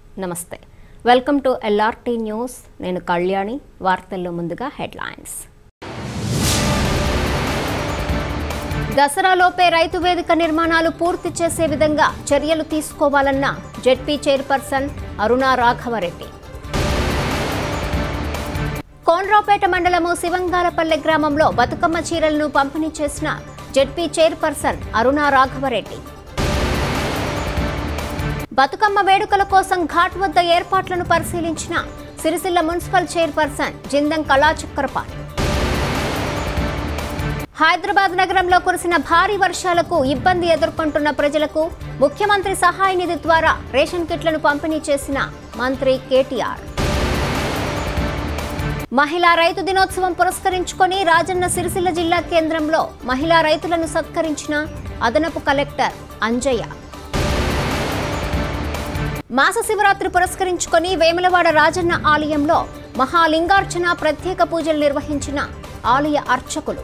నమస్తే welcome to LRT news నేను కళ్యాణి వార్తల్లో ముందుగా హెడ్లైన్స్ దసరాలోపే రైతు వేదిక నిర్మాణాలు పూర్తి చేసే విధంగా చర్యలు తీసుకోవాలన్న జెడ్పీ చైర్పర్సన్ అరుణా రాఘవరెడ్డి కోన్రాపేట మండలము శివంగాలపల్లె గ్రామంలో బతుకమ్మ చీరలను పంపిణీ చేసిన జెడ్పీ చైర్పర్సన్ అరుణా రాఘవరెడ్డి బతుకమ్మ వేడుకల కోసం ఘాట్ వద్ద ఏర్పాట్లను పరిశీలించిన సిరిసిల్ల మున్సిపల్ చైర్పర్సన్ జిందం కళాచక్రపాణి హైదరాబాద్ నగరంలో కురిసిన భారీ వర్షాలకు ఇబ్బంది ఎదుర్కొంటున్న ప్రజలకు ముఖ్యమంత్రి సహాయ నిధి ద్వారా రేషన్ కిట్లను పంపిణీ చేసిన మంత్రి కేటీఆర్ మహిళా రైతు దినోత్సవం పురస్కరించుకొని రాజన్న సిరిసిల్ల జిల్లా కేంద్రంలో మహిళా రైతులను సత్కరించిన అదనపు కలెక్టర్ అంజయ్య మాస శివరాత్రి పురస్కరించుకొని వేములవాడ రాజన్న ఆలయంలో మహాలింగార్చన ప్రత్యేక పూజలు నిర్వహించిన ఆలయ అర్చకులు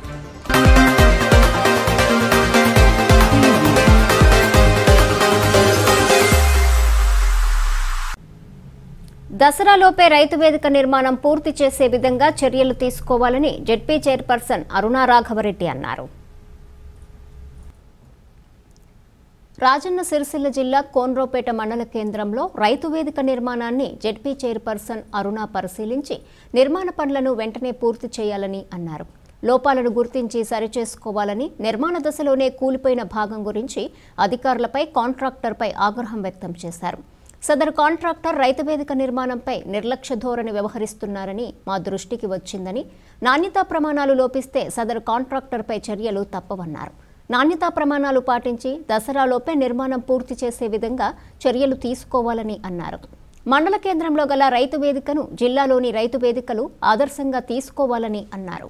దసరాలోపే రైతు వేదిక నిర్మాణం పూర్తి చేసే విధంగా చర్యలు తీసుకోవాలని జెడ్పీ చైర్పర్సన్ అరుణా రాఘవరెడ్డి అన్నారు రాజన్న సిరిసిల్ల జిల్లా కోన్రోపేట మండల కేంద్రంలో రైతు వేదిక నిర్మాణాన్ని జెడ్పీ చైర్పర్సన్ అరుణ పరిశీలించి నిర్మాణ పనులను వెంటనే పూర్తి చేయాలని అన్నారు లోపాలను గుర్తించి సరిచేసుకోవాలని నిర్మాణ దశలోనే కూలిపోయిన భాగం గురించి అధికారులపై కాంట్రాక్టర్పై ఆగ్రహం వ్యక్తం చేశారు సదరు కాంట్రాక్టర్ రైతు వేదిక నిర్మాణంపై నిర్లక్ష్య ధోరణి వ్యవహరిస్తున్నారని మా దృష్టికి వచ్చిందని నాణ్యతా ప్రమాణాలు లోపిస్తే సదరు కాంట్రాక్టర్పై చర్యలు తప్పవన్నారు నాణ్యతా ప్రమాణాలు పాటించి దసరాలోపే నిర్మాణం పూర్తి చేసే విధంగా చర్యలు తీసుకోవాలని అన్నారు మండల కేంద్రంలో గల రైతు వేదికను జిల్లాలోని రైతు వేదికలు ఆదర్శంగా తీసుకోవాలని అన్నారు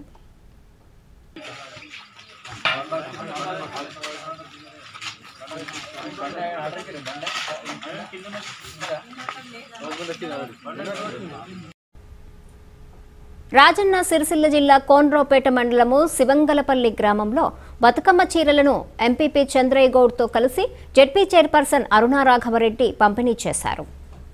రాజన్న సిరిసిల్ల జిల్లా కోన్రావుపేట మండలము శివంగలపల్లి గ్రామంలో బతుకమ్మ చీరలను ఎంపీపీ చంద్రయ్య గౌడ్తో కలిసి జెడ్పీ చైర్పర్సన్ అరుణా రాఘవరెడ్డి పంపిణీ చేశారు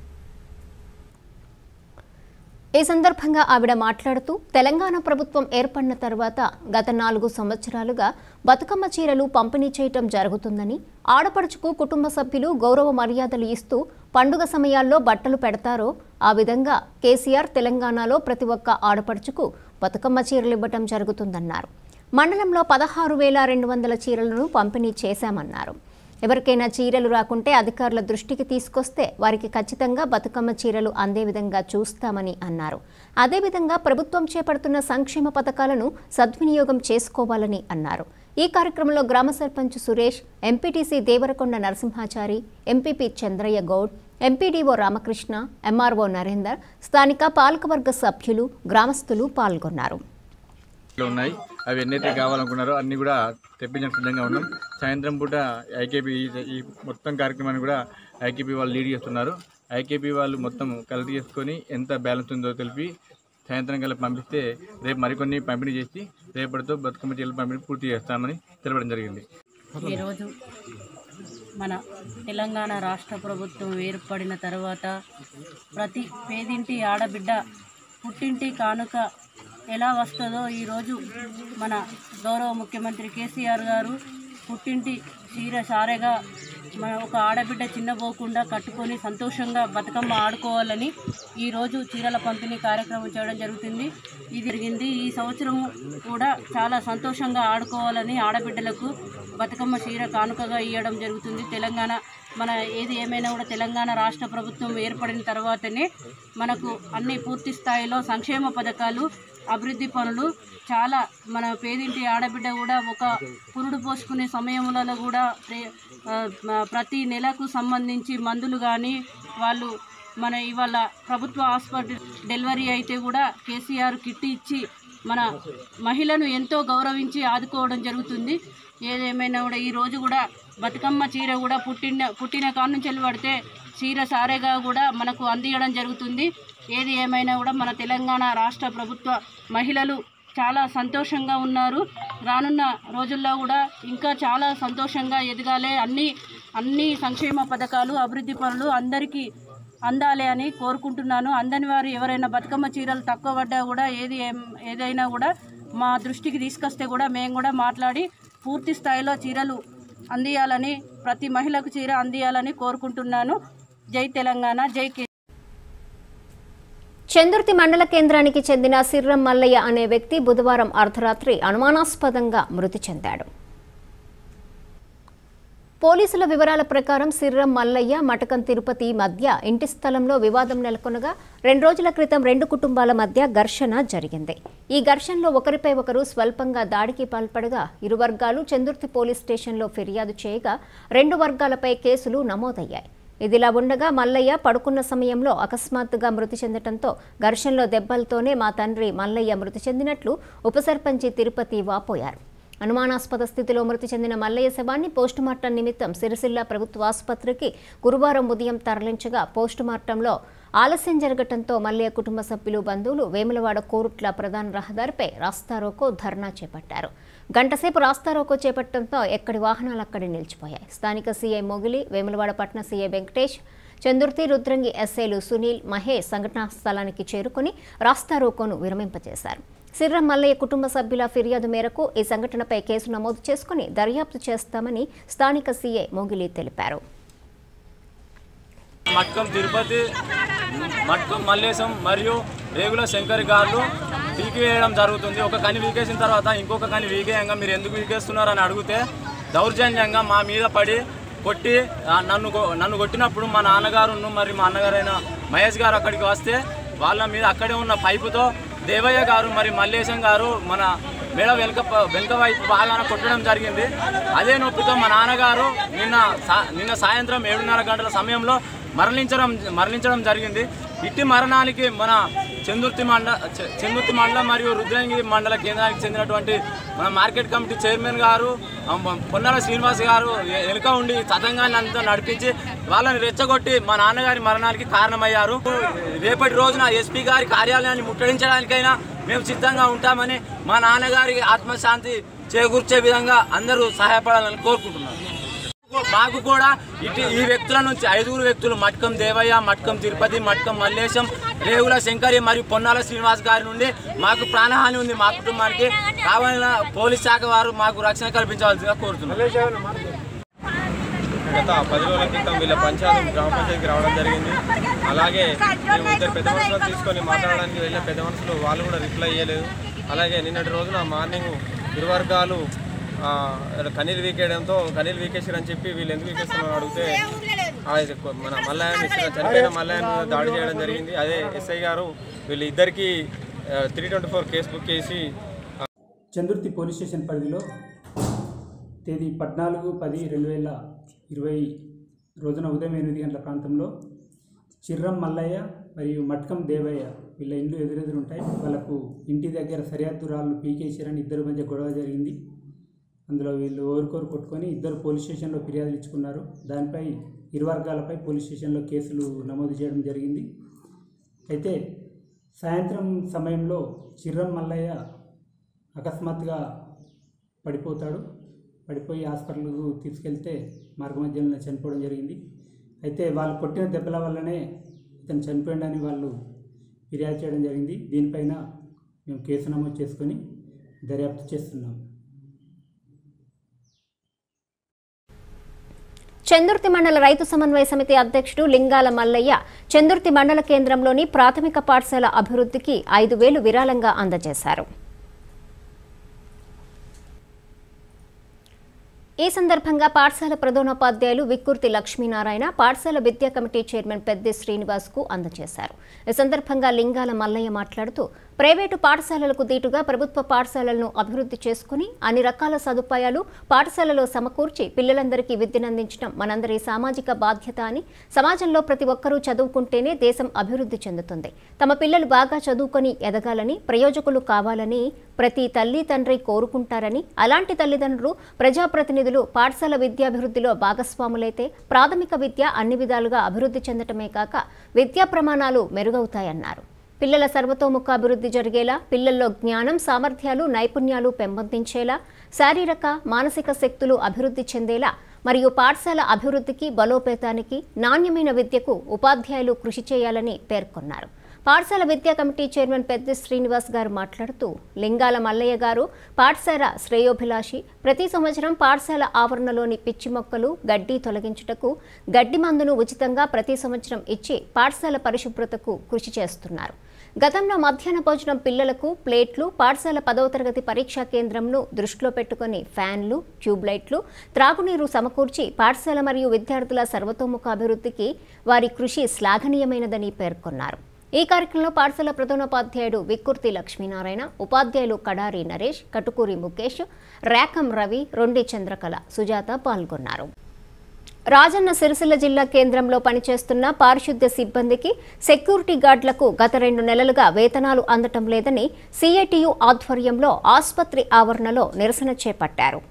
ఈ సందర్భంగా ఆవిడ మాట్లాడుతూ తెలంగాణ ప్రభుత్వం ఏర్పడిన తర్వాత గత నాలుగు సంవత్సరాలుగా బతుకమ్మ చీరలు పంపిణీ చేయటం జరుగుతుందని ఆడపడుచుకు కుటుంబ సభ్యులు గౌరవ మర్యాదలు ఇస్తూ పండుగ సమయాల్లో బట్టలు పెడతారో ఆ విధంగా కేసీఆర్ తెలంగాణలో ప్రతి ఒక్క ఆడపడుచుకు బతుకమ్మ చీరలు ఇవ్వటం జరుగుతుందన్నారు మండలంలో పదహారు వేల రెండు వందల చీరలను పంపిణీ చేశామన్నారు ఎవరికైనా చీరలు రాకుంటే అధికారుల దృష్టికి తీసుకొస్తే వారికి ఖచ్చితంగా బతుకమ్మ చీరలు అందే విధంగా చూస్తామని అన్నారు అదేవిధంగా ప్రభుత్వం చేపడుతున్న సంక్షేమ పథకాలను సద్వినియోగం చేసుకోవాలని అన్నారు ఈ కార్యక్రమంలో గ్రామ sarpanch Suresh MPTC Devarakonda Narasimhachari MPP Chandraiah Goud MPDO Ramakrishna MRO Narender స్థానిక పాలకవర్గ సభ్యులు గ్రామస్తులు పాల్గొన్నారు లో ఉన్నాయి అవి ఎన్నైతే కావాలనుకున్నారో అన్ని కూడా తెప్పించడం సిద్ధంగా ఉన్నాం సాయంత్రం పూట ఐకేపీ ఈ మొత్తం కార్యక్రమాన్ని కూడా ఐకేపీ వాళ్ళు లీడ్ చేస్తున్నారు ఐకేపీ వాళ్ళు మొత్తం కలెక్ట్ చేసుకొని ఎంత బ్యాలెన్స్ ఉందో తెలిపి సాయంత్రం కల్లా పంపిస్తే రేపు మరికొన్ని పంపిణీ చేసి రేపటితో బతుకమ్మ చీరలు పంపిణీ పూర్తి చేస్తామని తెలపడం జరిగింది ఈరోజు మన తెలంగాణ రాష్ట్ర ప్రభుత్వం ఏర్పడిన తర్వాత ప్రతి పేదింటి ఆడబిడ్డ పుట్టింటి కానుక ఎలా వస్తుందో ఈరోజు మన గౌరవ ముఖ్యమంత్రి కేసీఆర్ గారు పుట్టింటి చీర సారెగా మన ఒక ఆడబిడ్డ చిన్నపోకుండా కట్టుకొని సంతోషంగా బతుకమ్మ ఆడుకోవాలని ఈరోజు చీరల పంపిణీ కార్యక్రమం చేయడం జరుగుతుంది ఇది జరిగింది ఈ సంవత్సరం కూడా చాలా సంతోషంగా ఆడుకోవాలని ఆడబిడ్డలకు బతుకమ్మ చీర కానుకగా ఇవ్వడం జరుగుతుంది తెలంగాణ మన ఏది ఏమైనా కూడా తెలంగాణ రాష్ట్ర ప్రభుత్వం ఏర్పడిన తర్వాతనే మనకు అన్ని పూర్తి స్థాయిలో సంక్షేమ పథకాలు అభివృద్ధి పనులు చాలా మన పేదింటి ఆడబిడ్డ కూడా ఒక పురుడు పోసుకునే సమయంలో కూడా ప్రే- ఆ, మ- ప్రతి నెలకు సంబంధించి మందులు కానీ వాళ్ళు మన ఇవాళ ప్రభుత్వ హాస్పిటల్ డెలివరీ అయితే కూడా కేసీఆర్ కిట్ ఇచ్చి మన మహిళను ఎంతో గౌరవించి ఆదుకోవడం జరుగుతుంది ఏదేమైనా కూడా ఈ రోజు కూడా బతుకమ్మ చీర కూడా పుట్టిన పుట్టిన కాడ నుంచి వెళ్ళి పడితే చీర సారేగా కూడా మనకు అందియడం జరుగుతుంది ఏది ఏమైనా కూడా మన తెలంగాణ రాష్ట్ర ప్రభుత్వ మహిళలు చాలా సంతోషంగా ఉన్నారు రానున్న రోజుల్లో కూడా ఇంకా చాలా సంతోషంగా ఎదగాలి అన్ని అన్ని సంక్షేమ పథకాలు అభివృద్ధి పనులు అందరికీ అందాలి అని కోరుకుంటున్నాను అందని వారు ఎవరైనా బతుకమ్మ చీరలు తక్కువ పడ్డా కూడా ఏది ఏం- ఏదైనా కూడా మా దృష్టికి తీసుకొస్తే కూడా మేము కూడా మాట్లాడి పూర్తి స్థాయిలో చీరలు అందియాలని ప్రతి మహిళకు చీర అందియాలని కోరుకుంటున్నాను జై తెలంగాణ జై కే చందుర్తి మండల కేంద్రానికి చెందిన సిర్రం మల్లయ్య అనే వ్యక్తి బుధవారం అర్ధరాత్రి అనుమానాస్పదంగా మృతి చెందాడు పోలీసుల వివరాల ప్రకారం సిర్రం మల్లయ్య మటకం తిరుపతి మధ్య ఇంటి స్థలంలో వివాదం నెలకొనగా రెండు రోజుల క్రితం రెండు కుటుంబాల మధ్య ఘర్షణ జరిగింది ఈ ఘర్షణలో ఒకరిపై ఒకరు స్వల్పంగా దాడికి పాల్పడగా ఇరు వర్గాలు చందుర్తి పోలీస్ స్టేషన్లో ఫిర్యాదు చేయగా రెండు వర్గాలపై కేసులు నమోదయ్యాయి ఇదిలా ఉండగా మల్లయ్య పడుకున్న సమయంలో అకస్మాత్తుగా మృతి చెందటంతో ఘర్షణలో దెబ్బలతోనే మా తండ్రి మల్లయ్య మృతి చెందినట్లు ఉప సర్పంచి తిరుపతి వాపోయారు అనుమానాస్పద స్థితిలో మృతి చెందిన మల్లయ్య శవాన్ని పోస్టుమార్టం నిమిత్తం సిరిసిల్ల ప్రభుత్వ ఆసుపత్రికి గురువారం ఉదయం తరలించగా పోస్టుమార్టంలో ఆలస్యం జరగటంతో మల్లయ్య కుటుంబ సభ్యులు బంధువులు వేములవాడ కోరుట్ల ప్రధాన రహదారిపై రాస్తారోకో ధర్నా చేపట్టారు గంటసేపు రాస్తారోకో చేపట్టడంతో ఎక్కడి వాహనాలు అక్కడే నిలిచిపోయాయి స్థానిక సీఐ మొగిలి వేములవాడ పట్న సీఐ వెంకటేష్ చందుర్తి రుద్రంగి ఎస్ఐలు సునీల్ మహేష్ సంఘటనా స్థలానికి చేరుకుని రాస్తారోకోను విరమింపజేశారు సిర్రం మల్లయ్య కుటుంబ సభ్యుల ఫిర్యాదు మేరకు ఈ సంఘటనపై కేసు నమోదు చేసుకుని దర్యాప్తు చేస్తామని స్థానిక సీఐ మొగిలి తెలిపారు మట్కం తిరుపతి మట్కం మల్లేశం మరియు రేగుల శంకర్ గారు పీకి వేయడం జరుగుతుంది ఒక కని వీకేసిన తర్వాత ఇంకొక కని వీకేయంగా మీరు ఎందుకు వీకేస్తున్నారు అని అడిగితే దౌర్జన్యంగా మా మీద పడి కొట్టి ఆ, నన్ను కొ- నన్ను కొట్టినప్పుడు మా నాన్నగారును మరి మా అన్నగారైన మహేష్ గారు అక్కడికి వస్తే వాళ్ళ మీద అక్కడే ఉన్న పైపుతో దేవయ్య గారు మరి మల్లేశం గారు మన మెడ వెనుక ప- వెనుక వైపు బాగానే కొట్టడం జరిగింది అదే నొప్పితో మా నాన్నగారు నిన్న సా- నిన్న సాయంత్రం ఏడున్నర గంటల సమయంలో మరణించడం మరణించడం జరిగింది ఇట్టి మరణానికి మన చందుర్తి మండ చ- చందుర్తి మండలం మరియు రుద్రంగిరి మండల కేంద్రానికి చెందినటువంటి మన మార్కెట్ కమిటీ చైర్మన్ గారు ఆ, మ- పొన్నాల శ్రీనివాస్ గారు ఎ- వెనుక ఉండి తతంగాన్ని అంతా నడిపించి వాళ్ళని రెచ్చగొట్టి మా నాన్నగారి మరణానికి కారణమయ్యారు రేపటి రోజున ఎస్పీ గారి కార్యాలయాన్ని ముట్టడించడానికైనా మేము సిద్ధంగా ఉంటామని మా నాన్నగారి ఆత్మశాంతి చేకూర్చే విధంగా అందరూ సహాయపడాలని కోరుకుంటున్నాను మాకు కూడా ఇటు ఈ వ్యక్తుల నుంచి ఐదుగురు వ్యక్తులు మట్కం దేవయ్య మట్కం తిరుపతి మట్కం మల్లేశం రేవుల శంకరి మరియు పొన్నాల శ్రీనివాస్ గారి నుండి మాకు ప్రాణహాని ఉంది మా కుటుంబానికి కావాలన్న పోలీస్ శాఖ వారు మాకు రక్షణ కల్పించవలసిందిగా కోరుతున్నాం గత పది రోజుల క్రితం వీళ్ళ పంచాయతీ గ్రామ పంచాయతీకి రావడం జరిగింది అలాగే మేము ఇద్దరు పెద్ద మనుషులు తీసుకొని మాట్లాడడానికి వెళ్ళిన పెద్ద మనుషులు వాళ్ళు కూడా రిప్లై ఇవ్వలేదు అలాగే నిన్నటి రోజున మార్నింగ్ ఇరు వర్గాలు ఆ, కన్నీరు వీకేయడంతో కన్నీరు వీకేసారు అని చెప్పి వీళ్ళు ఎందుకు వీకేస్తున్నారని అడిగితే ఆ, ఇది కొ- మన మల్లయ్య చనిపోయిన మల్లయ్య మీద దాడి చేయడం జరిగింది అదే ఎస్ఐ గారు వీళ్ళు ఇద్దరికి three twenty four case book చేసి చందుర్తి పోలీస్ స్టేషన్ పరిధిలో తేదీ పద్నాలుగు పది రెండు వేల ఇరవై రోజున ఉదయం ఎనిమిది గంటల ప్రాంతంలో చిర్రం మల్లయ్య మరియు మట్కం దేవయ్య వీళ్ళ ఇండ్లు ఎదురెదురు ఉంటాయి వాళ్ళకు ఇంటి దగ్గర సరిహద్దు రాళ్ళు పీకేసారని ఇద్దరి మధ్య గొడవ జరిగింది అందులో వీళ్ళు ఓరుకోరు కొట్టుకొని ఇద్దరు పోలీస్ స్టేషన్లో ఫిర్యాదులు ఇచ్చుకున్నారు దానిపై ఇరు వర్గాలపై పోలీస్ స్టేషన్లో కేసులు నమోదు చేయడం జరిగింది అయితే సాయంత్రం సమయంలో చిర్రం మల్లయ్య అకస్మాత్తుగా పడిపోతాడు పడిపోయి హాస్పిటల్కు తీసుకెళ్తే మార్గమధ్యంలో చనిపోవడం జరిగింది అయితే వాళ్ళు కొట్టిన దెబ్బల వల్లనే ఇతను చనిపోయాడని వాళ్ళు ఫిర్యాదు చేయడం జరిగింది దీనిపైన మేము కేసు నమోదు చేసుకొని దర్యాప్తు చేస్తున్నాం చందుర్తి మండల రైతు సమన్వయ సమితి అధ్యక్షుడు లింగాల మల్లయ్య చందుర్తి మండల కేంద్రంలోని ప్రాథమిక పాఠశాల అభివృద్ధికి ఐదు వేలు విరాళంగా అందజేశారు ఈ సందర్భంగా పాఠశాల ప్రధానోపాధ్యాయులు విక్కుర్తి లక్ష్మీనారాయణ పాఠశాల విద్యా కమిటీ చైర్మన్ పెద్ది శ్రీనివాస్ కు అందజేశారు ఈ సందర్భంగా లింగాల మల్లయ్య మాట్లాడుతూ ప్రైవేటు పాఠశాలలకు దీటుగా ప్రభుత్వ పాఠశాలలను అభివృద్ధి చేసుకుని అన్ని రకాల సదుపాయాలు పాఠశాలలో సమకూర్చి పిల్లలందరికీ విద్యనందించడం మనందరి సామాజిక బాధ్యత అని సమాజంలో ప్రతి ఒక్కరూ చదువుకుంటేనే దేశం అభివృద్ధి చెందుతుంది తమ పిల్లలు బాగా చదువుకొని ఎదగాలని ప్రయోజకులు కావాలని ప్రతి తల్లి తండ్రి కోరుకుంటారని అలాంటి తల్లిదండ్రులు ప్రజాప్రతినిధులు పాఠశాల విద్యాభివృద్ధిలో భాగస్వాములైతే ప్రాథమిక విద్య అన్ని విధాలుగా అభివృద్ధి చెందటమే కాక విద్యా ప్రమాణాలు మెరుగవుతాయన్నారు పిల్లల సర్వతోముఖాభివృద్ధి జరిగేలా పిల్లల్లో జ్ఞానం సామర్థ్యాలు నైపుణ్యాలు పెంపొందించేలా శారీరక మానసిక శక్తులు అభివృద్ధి చెందేలా మరియు పాఠశాల అభివృద్ధికి బలోపేతానికి నాణ్యమైన విద్యకు ఉపాధ్యాయులు కృషి చేయాలని పేర్కొన్నారు పాఠశాల విద్యా కమిటీ చైర్మన్ పెద్ద శ్రీనివాస్ గారు మాట్లాడుతూ లింగాల మల్లయ్య గారు పాఠశాల శ్రేయోభిలాషి ప్రతి సంవత్సరం పాఠశాల ఆవరణలోని పిచ్చి మొక్కలు గడ్డి తొలగించుటకు గడ్డి మందును ఉచితంగా ప్రతి సంవత్సరం ఇచ్చి పాఠశాల పరిశుభ్రతకు కృషి చేస్తున్నారు గతంలో మధ్యాహ్న భోజనం పిల్లలకు ప్లేట్లు పాఠశాల పదవ తరగతి పరీక్షా కేంద్రంను దృష్టిలో పెట్టుకుని ఫ్యాన్లు ట్యూబ్లైట్లు త్రాగునీరు సమకూర్చి పాఠశాల మరియు విద్యార్థుల సర్వతోముఖ అభివృద్ధికి వారి కృషి శ్లాఘనీయమైనదని పేర్కొన్నారు ఈ కార్యక్రమంలో పాఠశాల ప్రధానోపాధ్యాయుడు విక్కుర్తి లక్ష్మీనారాయణ ఉపాధ్యాయులు కడారి నరేష్ కటుకూరి ముఖేష్ రేకం రవి రొండి చంద్రకళ సుజాత పాల్గొన్నారు రాజన్న సిరిసిల్ల జిల్లా కేంద్రంలో పనిచేస్తున్న పారిశుద్ధ్య సిబ్బందికి సెక్యూరిటీ గార్డులకు గత రెండు నెలలుగా వేతనాలు అందటం లేదని సిఐటియు ఆధ్వర్యంలో ఆసుపత్రి ఆవరణలో నిరసన చేపట్టారు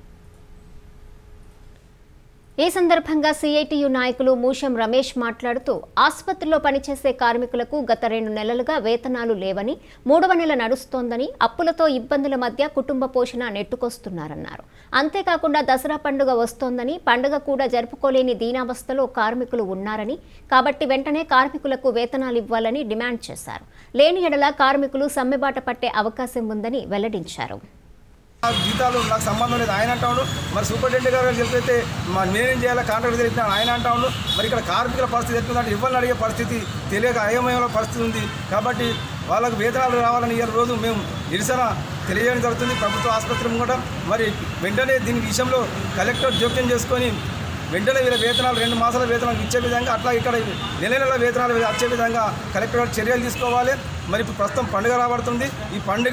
ఈ సందర్భంగా సిఐటియు నాయకులు మూషం రమేష్ మాట్లాడుతూ ఆసుపత్రిలో పనిచేసే కార్మికులకు గత రెండు నెలలుగా వేతనాలు లేవని మూడవ నెల నడుస్తోందని అప్పులతో ఇబ్బందుల మధ్య కుటుంబ పోషణ నెట్టుకొస్తున్నారన్నారు అంతేకాకుండా దసరా పండుగ వస్తోందని పండుగ కూడా జరుపుకోలేని దీనావస్థలో కార్మికులు ఉన్నారని కాబట్టి వెంటనే కార్మికులకు వేతనాలు ఇవ్వాలని డిమాండ్ చేశారు లేని ఎడల కార్మికులు సమ్మెబాట పట్టే అవకాశం ఉందని వెల్లడించారు ఆ జీతాలు నాకు సంబంధం లేదు ఆయన అంటాడు మరి సూపరింటెండెంట్ గారు చెప్పైతే మా నేనేం చేయాలి కాంట్రాక్ట్ తెలిపిన ఆయన అంటాడు మరి ఇక్కడ కార్మికుల పరిస్థితి ఎట్లుందంటే ఇవ్వాలని అడిగే పరిస్థితి తెలియక అయోమయంలో పరిస్థితి ఉంది కాబట్టి వాళ్ళకు వేతనాలు రావాలని ఈ రోజు మేము నిరసన తెలియజేయడం జరుగుతుంది ప్రభుత్వ ఆసుపత్రి కూడా మరి వెంటనే దీని విషయంలో కలెక్టర్ జోక్యం చేసుకొని వెంటనే వీళ్ళ వేతనాలు రెండు మాసాల వేతనాలు ఇచ్చే విధంగా అట్లా ఇక్కడ నెల నెల వేతనాలు వచ్చే విధంగా కలెక్టర్ గారు చర్యలు తీసుకోవాలి మరి ఇప్పుడు ప్రస్తుతం పండుగ రాబడుతుంది ఈ పండుగ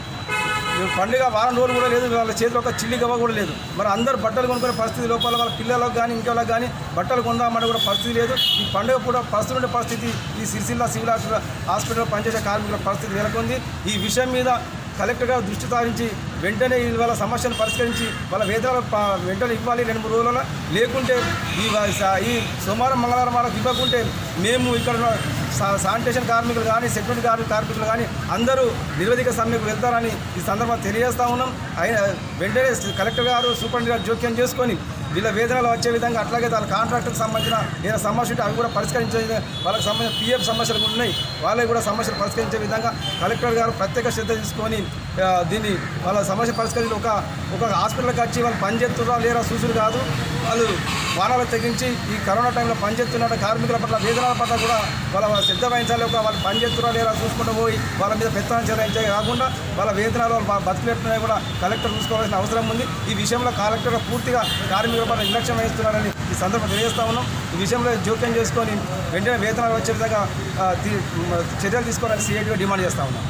ఈ పండుగ వారం రోజులు కూడా లేదు వాళ్ళ చేతిలో ఒక చిల్లి గవ్వ కూడా లేదు మరి అందరు బట్టలు కొనుక్కునే పరిస్థితి లోపల వాళ్ళ పిల్లలకు కానీ ఇంకోళ్ళకి కానీ బట్టలు కొందామని కూడా పరిస్థితి లేదు ఈ పండుగ కూడా పరిస్థితి ఉండే పరిస్థితి ఈ సిరిసిల్ల సివిల్ హాస్పిటల్ హాస్పిటల్లో పనిచేసే కార్మికుల పరిస్థితి నెలకొంది ఈ విషయం మీద కలెక్టర్ గారు దృష్టి సారించి వెంటనే ఈ వాళ్ళ సమస్యను పరిష్కరించి వాళ్ళ వేతనాలు ప- వెంటనే ఇవ్వాలి రెండు మూడు రోజుల లేకుంటే ఈ వా- సా- ఈ సోమవారం మంగళవారం వాళ్ళకి ఇవ్వకుంటే మేము ఇక్కడ ఉన్న సా- శానిటేషన్ కార్మికులు కానీ సెక్యూరిటీ గార్డు కార్మికులు కానీ అందరూ నిరవధిక సమ్మెకు వెళ్తారని ఈ సందర్భంగా తెలియజేస్తా ఉన్నాం అయిన వెంటనే కలెక్టర్ గారు సూపరింటెండెంట్ గారు జోక్యం చేసుకొని వీళ్ళ వేతనాలు వచ్చే విధంగా అట్లాగే వాళ్ళ కాంట్రాక్టర్కి సంబంధించిన ఏదైనా సమస్య ఉంటే అవి కూడా పరిష్కరించే విధంగా వాళ్ళకి సంబంధించిన పిఎఫ్ సమస్యలు కూడా ఉన్నాయి వాళ్ళకి కూడా సమస్యలు పరిష్కరించే విధంగా కలెక్టర్ గారు ప్రత్యేక శ్రద్ధ తీసుకొని ఆ, దీన్ని వాళ్ళ సమస్య పరిష్కరించి ఒక ఒక హాస్పిటల్కి వచ్చి వాళ్ళు పనిచేస్తున్నారా లేరా చూసుడు కాదు వాళ్ళు వానాలు తెగించి ఈ కరోనా టైంలో పనిచేస్తున్న కార్మికుల పట్ల వేతనాల పట్ల కూడా వాళ్ళ వాళ్ళ శ్రద్ధ వహించాలి ఒక వాళ్ళు పనిచేస్తున్నారా లేరా చూసుకుంటూ పోయి వాళ్ళ మీద పెత్తనం చెల్లించే కాకుండా వాళ్ళ వేతనాలు వాళ్ళు బతుకులేస్తున్నాయి కూడా కలెక్టర్ చూసుకోవాల్సిన అవసరం ఉంది ఈ విషయంలో కలెక్టర్ పూర్తిగా కార్మికుల పట్ల నిర్లక్ష్యం వహిస్తున్నారని ఈ సందర్భం తెలియజేస్తా ఉన్నాం ఈ విషయంలో జోక్యం చేసుకొని వెంటనే వేతనాలు వచ్చే విధంగా ఆ, తీ- చర్యలు తీసుకోవాలని సిఐటిగా డిమాండ్ చేస్తా ఉన్నాం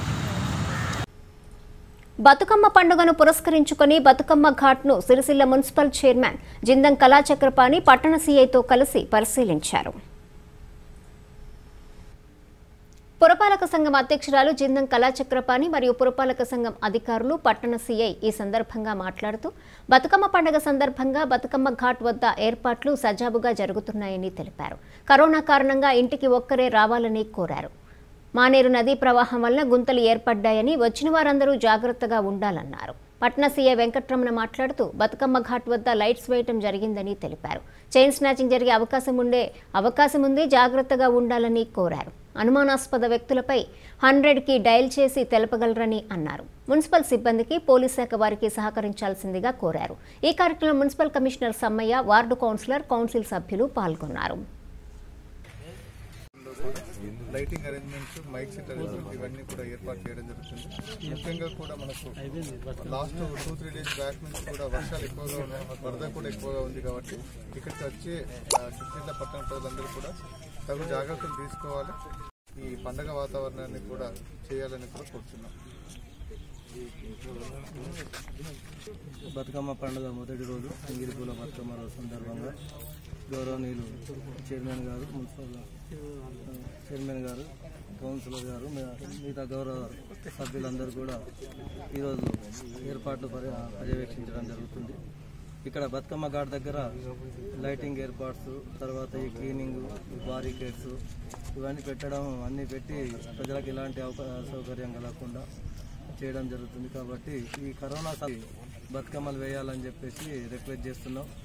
బతుకమ్మ పండుగను పురస్కరించుకొని బతుకమ్మ ఘాట్ను సిరిసిల్ల మున్సిపల్ చైర్మన్ జిందం కళాచక్రపాణి పట్టణ సీఐతో కలిసి పరిశీలించారు పురపాలక సంఘం అధ్యక్షురాలు జిందం కళాచక్రపాణి మరియు పురపాలక సంఘం అధికారులు పట్టణ సీఐ ఈ సందర్భంగా మాట్లాడుతూ బతుకమ్మ పండుగ సందర్భంగా బతుకమ్మ ఘాట్ వద్ద ఏర్పాట్లు సజావుగా జరుగుతున్నాయని తెలిపారు కరోనా కారణంగా ఇంటికి ఒక్కరే రావాలని కోరారు మానేరు నదీ ప్రవాహం వలన గుంతలు ఏర్పడ్డాయని వచ్చిన వారందరూ జాగ్రత్తగా ఉండాలన్నారు పట్న సీఐ వెంకట్రమణ మాట్లాడుతూ బతుకమ్మ ఘాట్ వద్ద లైట్స్ వేయటం జరిగిందని తెలిపారు చైన్ స్నాచింగ్ జరిగే అవకాశం ఉండే అవకాశం ఉంది జాగ్రత్తగా ఉండాలని కోరారు అనుమానాస్పద వ్యక్తులపై హండ్రెడ్కి డయల్ చేసి తెలపగలరని అన్నారు మున్సిపల్ సిబ్బందికి పోలీస్ శాఖ వారికి సహకరించాల్సిందిగా కోరారు ఈ కార్యక్రమంలో municipal commissioner Sammaiah ward councillor council సభ్యులు పాల్గొన్నారు lighting arrangements mike set arrangement ఇవన్నీ కూడా ఏర్పాటు చేయడం జరుగుతుంది ముఖ్యంగా కూడా మనకు last two three days back నుంచి కూడా వర్షాలు ఎక్కువగా ఉన్నాయి వరద కూడా ఎక్కువగా ఉంది కాబట్టి ఇక్కడికి వచ్చే ఆ, సిరిసిల్ల పట్టణ ప్రజలందరూ కూడా తగు జాగ్రత్తలు తీసుకోవాలి ఈ పండగ వాతావరణాన్ని కూడా చేయాలని కూడా కోరుతున్నాం బతుకమ్మ పండుగ మొదటి రోజు అంగిరిపూల బతుకమ్మ రోజు సందర్భంగా గౌరవనీయులు చైర్మన్ గారు మున్సిపల్ ఆ, చైర్మన్ గారు కౌన్సిలర్ గారు మి- మిగతా గౌరవ సభ్యులందరూ కూడా ఈరోజు ఏర్పాట్లు పర్య పర్యవేక్షించడం జరుగుతుంది ఇక్కడ బతుకమ్మ ఘాట్ దగ్గర లైటింగ్ ఏర్పాట్స్ తర్వాత ఈ క్లీనింగ్ బారికేడ్స్ ఇవన్నీ పెట్టడం అన్నీ పెట్టి ప్రజలకు ఎలాంటి అవకా సౌకర్యం కలగకుండా చేయడం జరుగుతుంది కాబట్టి ఈ కరోనా స- బతుకమ్మలు వేయాలని చెప్పేసి రిక్వెస్ట్ చేస్తున్నాం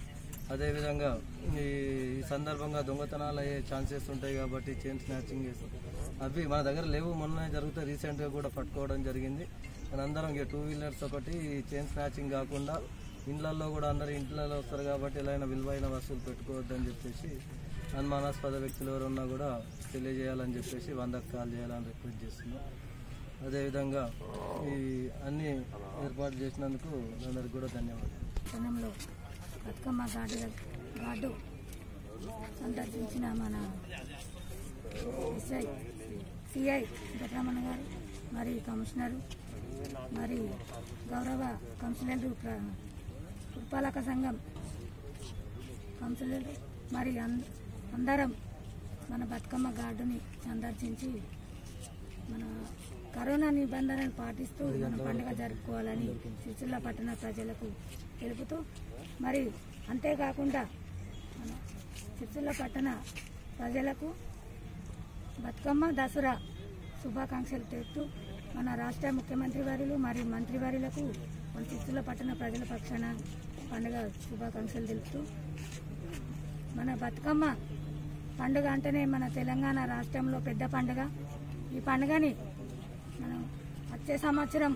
అదేవిధంగా ఈ ఈ సందర్భంగా దొంగతనాలు అయ్యే ఛాన్సెస్ ఉంటాయి కాబట్టి చైన్ స్నాచింగ్ అవి మన దగ్గర లేవు మొన్న జరిగితే రీసెంట్గా కూడా పట్టుకోవడం జరిగింది మనందరం ఇక టూ వీలర్స్ ఒకటి చైన్ స్నాచింగ్ కాకుండా ఇండ్లల్లో కూడా అందరు ఇంట్లలో వస్తారు కాబట్టి ఎలా విలువైన వస్తువులు పెట్టుకోవద్దని చెప్పేసి అనుమానాస్పద వ్యక్తులు ఎవరు ఉన్నా కూడా తెలియజేయాలని చెప్పేసి వందకు కాల్ చేయాలని రిక్వెస్ట్ చేస్తున్నాం అదేవిధంగా ఈ అన్ని ఏర్పాటు చేసినందుకు అందరికి కూడా ధన్యవాదాలు పట్టణంలో బతుకమ్మ గార్డు గార్డు సందర్శించిన మన ఎస్ఐ సిఐ వెంకటరమణ గారు మరి కమిషనరు మరి గౌరవ కౌన్సిలర్లు ప్ర- పురపాలక సంఘం కౌన్సిలర్లు మరి అం- అందరం మన బతుకమ్మ గార్డుని సందర్శించి మన కరోనా నిబంధనలు పాటిస్తూ మన పండుగ జరుపుకోవాలని సిరిసిల్ల పట్టణ ప్రజలకు తెలుపుతూ మరి అంతేకాకుండా మన సిరిసిల్ల పట్టణ ప్రజలకు బతుకమ్మ దసరా శుభాకాంక్షలు తెలుపుతూ మన రాష్ట్ర ముఖ్యమంత్రి వారులు మరియు మంత్రివారులకు మన సిరిసిల్ల పట్టణ ప్రజల పక్షాన పండుగ శుభాకాంక్షలు తెలుపుతూ మన బతుకమ్మ పండుగ అంటేనే మన తెలంగాణ రాష్ట్రంలో పెద్ద పండుగ ఈ పండుగని మనం వచ్చే సంవత్సరం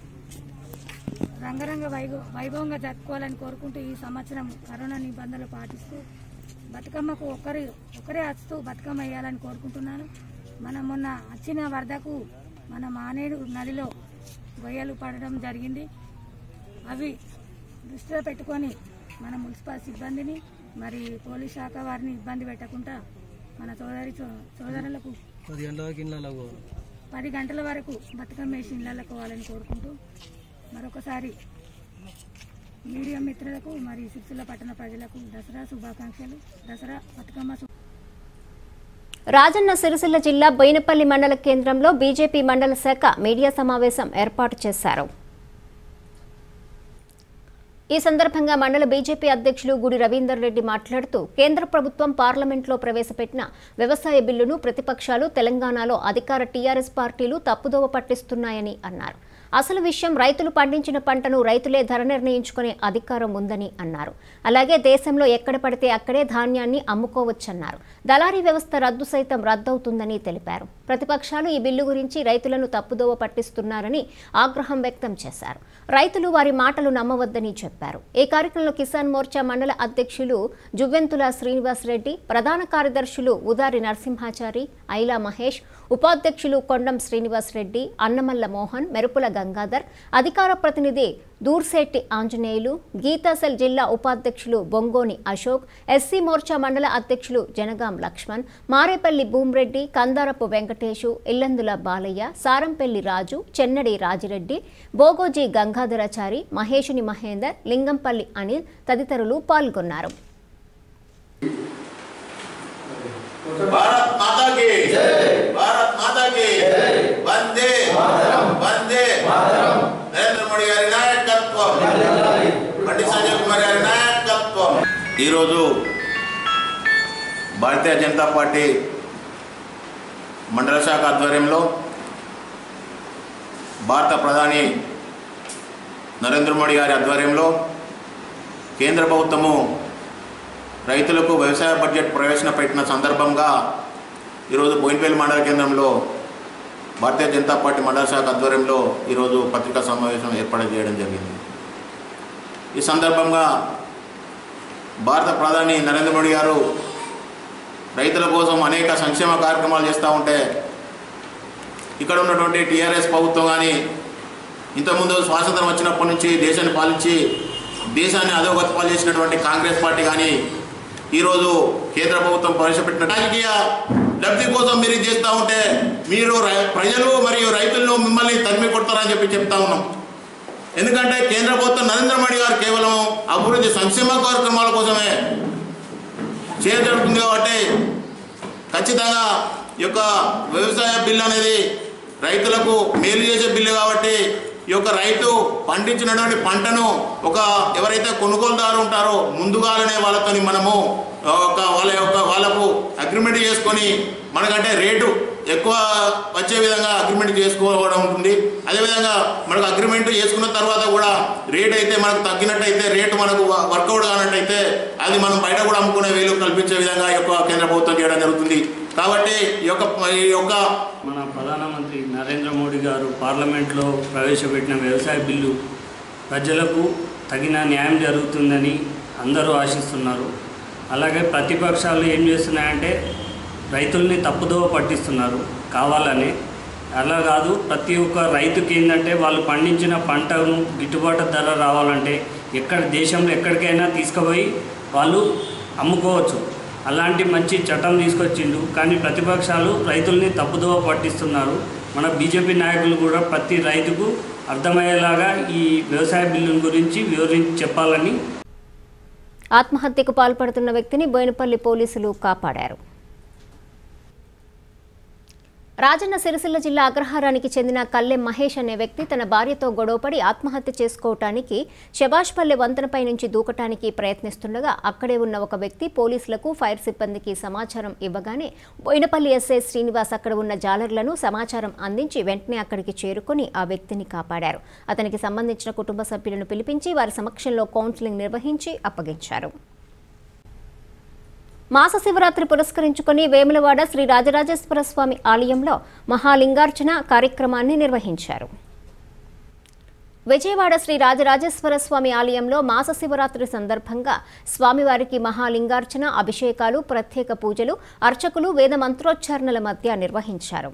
రంగరంగ వైభవ వైభవంగా జరుపుకోవాలని కోరుకుంటూ ఈ సంవత్సరం కరోనా నిబంధనలు పాటిస్తూ బతుకమ్మకు ఒకరి ఒకరే వస్తూ బతుకమ్మ వేయాలని కోరుకుంటున్నాను మనం మొన్న వచ్చిన వరదకు మన మానేడు నదిలో గొయ్యలు పడడం జరిగింది అవి దృష్టిలో పెట్టుకొని మన మున్సిపల్ సిబ్బందిని మరి పోలీస్ శాఖ వారిని ఇబ్బంది పెట్టకుండా మన సోదరి సోదరులకు పది గంటలకి ఇళ్ళలో పోవాలి పది గంటల వరకు బతుకమ్మ వేసి ఇళ్ళకు పోవాలని కోరుకుంటూ మరొకసారి మీడియా మిత్రులకు మరి సిరిసిల్ల పట్టణ ప్రజలకు దసరా శుభాకాంక్షలు దసరా బతుకమ్మ శుభ రాజన్న సిరిసిల్ల జిల్లా బోయినపల్లి మండల కేంద్రంలో బీజేపీ మండల శాఖ మీడియా సమావేశం ఏర్పాటు చేశారు ఈ సందర్భంగా మండల బీజేపీ అధ్యక్షులు గుడి రవీందర్ రెడ్డి మాట్లాడుతూ కేంద్ర ప్రభుత్వం పార్లమెంట్లో ప్రవేశపెట్టిన వ్యవసాయ బిల్లును ప్రతిపక్షాలు తెలంగాణలో అధికార టీఆర్ఎస్ పార్టీలు తప్పుదోవ పట్టిస్తున్నాయని అన్నారు అసలు విషయం రైతులు పండించిన పంటను రైతులే ధర నిర్ణయించుకునే అధికారం ఉందని అన్నారు అలాగే దేశంలో ఎక్కడ పడితే అక్కడే ధాన్యాన్ని అమ్ముకోవచ్చన్నారు దళారీ వ్యవస్థ రద్దు సైతం రద్దవుతుందని తెలిపారు ప్రతిపక్షాలు ఈ బిల్లు గురించి రైతులను తప్పుదోవ పట్టిస్తున్నారని ఆగ్రహం వ్యక్తం చేశారు రైతులు వారి మాటలు నమ్మవద్దని చెప్పారు ఈ కార్యక్రమంలో కిసాన్ మోర్చా మండల అధ్యక్షులు జువ్వెంతుల శ్రీనివాస్ రెడ్డి ప్రధాన కార్యదర్శులు ఉదారి నరసింహాచారి ఐలా మహేష్ ఉపాధ్యక్షులు కొండం శ్రీనివాస్ రెడ్డి అన్నమల్ల మోహన్ మెరుపుల గంగాధర్ అధికార ప్రతినిధి దూర్శెట్టి ఆంజనేయులు గీతాసెల్ జిల్లా ఉపాధ్యక్షులు బొంగోని అశోక్ ఎస్సీ మోర్చా మండల అధ్యక్షులు జనగాం లక్ష్మణ్ మారేపల్లి భూమిరెడ్డి కందారపు వెంకటేశు ఇల్లందుల బాలయ్య సారంపల్లి రాజు చెన్నడి రాజిరెడ్డి బోగోజీ గంగాధరాచారి మహేషుని మహేందర్ లింగంపల్లి అనిల్ తదితరులు పాల్గొన్నారు भारत माता की भारत माता की వందే వందే నరేంద్ర మోడీ గారి నాయకత్వం బండి సంజయ్ కుమార్ గారి నాయకత్వం ఈరోజు భారతీయ జనతా పార్టీ మండల శాఖ ఆధ్వర్యంలో భారత ప్రధాని నరేంద్ర మోడీ గారి ఆధ్వర్యంలో కేంద్ర ప్రభుత్వము రైతులకు వ్యవసాయ బడ్జెట్ ప్రవేశపెట్టిన సందర్భంగా ఈరోజు బోయినపల్లి మండల కేంద్రంలో భారతీయ జనతా పార్టీ మండల శాఖ ఆధ్వర్యంలో ఈరోజు పత్రికా సమావేశం ఏర్పాటు చేయడం జరిగింది ఈ సందర్భంగా భారత ప్రధాని నరేంద్ర మోడీ గారు రైతుల కోసం అనేక సంక్షేమ కార్యక్రమాలు చేస్తూ ఉంటే ఇక్కడ ఉన్నటువంటి టీఆర్ఎస్ ప్రభుత్వం కానీ ఇంతకుముందు స్వాతంత్రం వచ్చినప్పటి నుంచి దేశాన్ని పాలించి దేశాన్ని అధోగతి పాలు చేసినటువంటి కాంగ్రెస్ పార్టీ కానీ ఈరోజు కేంద్ర ప్రభుత్వం ప్రవేశపెట్టిన రాజకీయ లబ్ధి కోసం మీరు ఇది చేస్తూ ఉంటే మీరు రై- ప్రజలు మరియు రైతులను మిమ్మల్ని తరిమి కొడతారని చెప్పి చెప్తా ఉన్నాం ఎందుకంటే కేంద్ర ప్రభుత్వం నరేంద్ర మోడీ గారు కేవలం అభివృద్ధి సంక్షేమ కార్యక్రమాల కోసమే చేయజరుగుతుంది కాబట్టి ఖచ్చితంగా ఈ యొక్క వ్యవసాయ బిల్లు అనేది రైతులకు మేలు చేసే బిల్లు కాబట్టి ఈ యొక్క రైతు పండించినటువంటి పంటను ఒక ఎవరైతే కొనుగోలుదారు ఉంటారో ముందుగానే వాళ్ళతోని మనము ఒక వాళ్ళ యొక్క వాళ్ళకు అగ్రిమెంట్ చేసుకొని మనకంటే రేటు ఎక్కువ వచ్చే విధంగా అగ్రిమెంట్ చేసుకోవడం ఉంటుంది అదేవిధంగా మనకు అగ్రిమెంట్ చేసుకున్న తర్వాత కూడా రేట్ అయితే మనకు తగ్గినట్టయితే రేటు మనకు వ- వర్కౌట్ కానట్టయితే అది మనం బయట కూడా అమ్ముకునే వీలు కల్పించే విధంగా ఈ యొక్క కేంద్ర ప్రభుత్వం చేయడం జరుగుతుంది కాబట్టి ఈ యొక్క ఈ యొక్క మన ప్రధానమంత్రి నరేంద్ర మోడీ గారు పార్లమెంట్లో ప్రవేశపెట్టిన వ్యవసాయ బిల్లు ప్రజలకు తగిన న్యాయం జరుగుతుందని అందరూ ఆశిస్తున్నారు అలాగే ప్రతిపక్షాలు ఏం చేస్తున్నాయంటే రైతుల్ని తప్పుదోవ పట్టిస్తున్నారు కావాలని అలా కాదు ప్రతి ఒక్క రైతుకి ఏంటంటే వాళ్ళు పండించిన పంటను గిట్టుబాటు ధర రావాలంటే ఎక్కడ దేశంలో ఎక్కడికైనా తీసుకుపోయి వాళ్ళు అమ్ముకోవచ్చు అలాంటి మంచి చట్టం తీసుకొచ్చిండు కానీ ప్రతిపక్షాలు రైతుల్ని తప్పుదోవ పట్టిస్తున్నారు మన బీజేపీ నాయకులు కూడా ప్రతి రైతుకు అర్థమయ్యేలాగా ఈ వ్యవసాయ బిల్లుల గురించి వివరించి చెప్పాలని ఆత్మహత్యకు పాల్పడుతున్న వ్యక్తిని బోయినపల్లి పోలీసులు కాపాడారు రాజన్న సిరిసిల్ల జిల్లా అగ్రహారానికి చెందిన కల్లెం మహేష్ అనే వ్యక్తి తన భార్యతో గొడవపడి ఆత్మహత్య చేసుకోవటానికి శబాష్పల్లె వంతెనపై నుంచి దూకటానికి ప్రయత్నిస్తుండగా అక్కడే ఉన్న ఒక వ్యక్తి పోలీసులకు ఫైర్ సిబ్బందికి సమాచారం ఇవ్వగానే బోయినపల్లి ఎస్ఐ శ్రీనివాస్ అక్కడ ఉన్న జాలర్లను సమాచారం అందించి వెంటనే అక్కడికి చేరుకొని ఆ వ్యక్తిని కాపాడారు అతనికి సంబంధించిన కుటుంబ సభ్యులను పిలిపించి వారి సమక్షంలో కౌన్సిలింగ్ నిర్వహించి అప్పగించారు మాస శివరాత్రి పురస్కరించుకుని వేములవాడ శ్రీ రాజరాజేశ్వర స్వామి ఆలయంలో మహాలింగార్చన కార్యక్రమాన్ని నిర్వహించారు విజయవాడ శ్రీ రాజరాజేశ్వర స్వామి ఆలయంలో మాస శివరాత్రి సందర్భంగా స్వామివారికి మహాలింగార్చన అభిషేకాలు ప్రత్యేక పూజలు అర్చకులు వేద మంత్రోచ్చారణల మధ్య నిర్వహించారు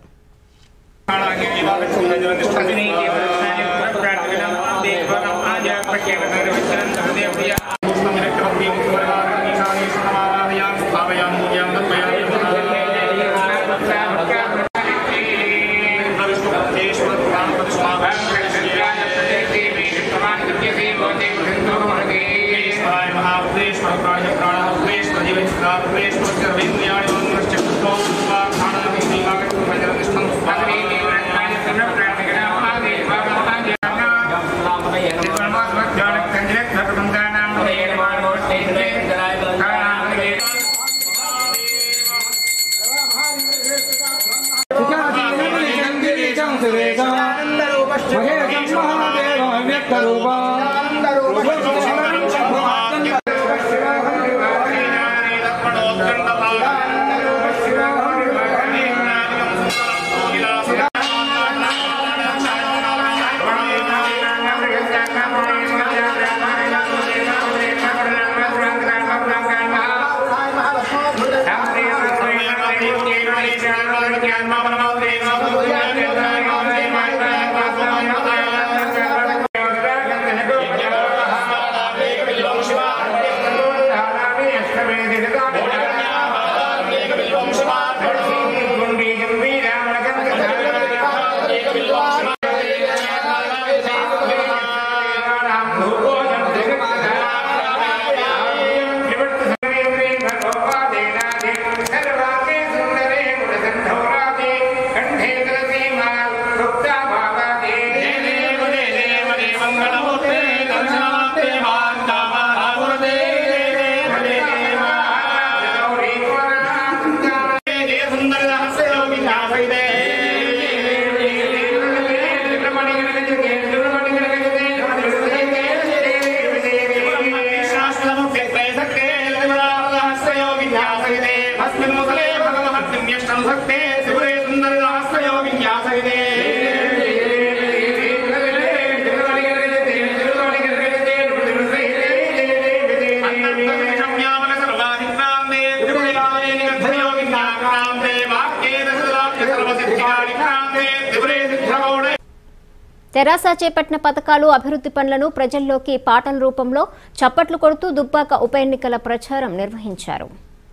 తెరాస చేపట్టిన పథకాలు అభివృద్ధి పనులను ప్రజల్లోకి పాటల రూపంలో చప్పట్లు కొడుతూ దుబ్బాక ఉప ఎన్నికల ప్రచారం నిర్వహించారు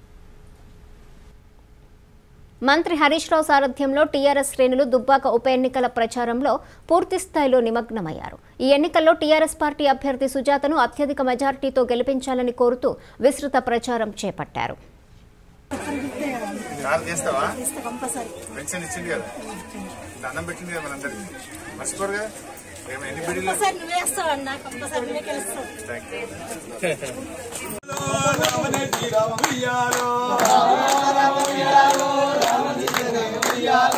మంత్రి హరీష్ రావు సారథ్యంలో టీఆర్ఎస్ శ్రేణులు దుబ్బాక ఉప ఎన్నికల ప్రచారంలో పూర్తి స్థాయిలో నిమగ్నమయ్యారు ఈ ఎన్నికల్లో టీఆర్ఎస్ పార్టీ అభ్యర్థి సుజాతను అత్యధిక మెజార్టీతో గెలిపించాలని కోరుతూ విస్తృత ప్రచారం చేపట్టారు కారు తీస్తావా పెన్షన్ ఇచ్చింది కదా దండం పెట్టింది కదా మనందరికి మర్చిపోరు కదా ఏమో ఎన్ని బిడ్డలు నువ్వే వస్తావన్నా కంపల్సరీ నువ్వే గెలుస్తావు థ్యాంక్ యూ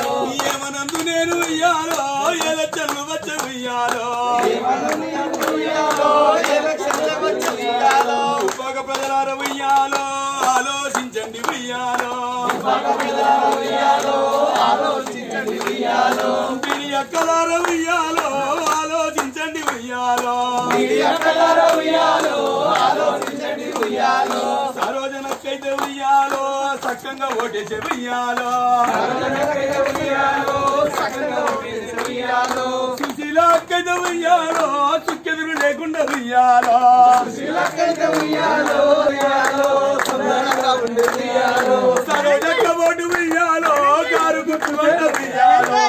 అక్కలార ఉయ్యాలో ఆలోచించండి ఉయ్యాలో సరోజనకైతే ఉయ్యాలో సక్కంగా ఓటేసే ఉయ్యాలో సుశీలకైతే ఉయ్యాలో చుక్కెదురు లేకుండా ఉయ్యాలో సరోజక్క ఓటు ఉయ్యాలో కారు గుర్తు ఉయ్యాలో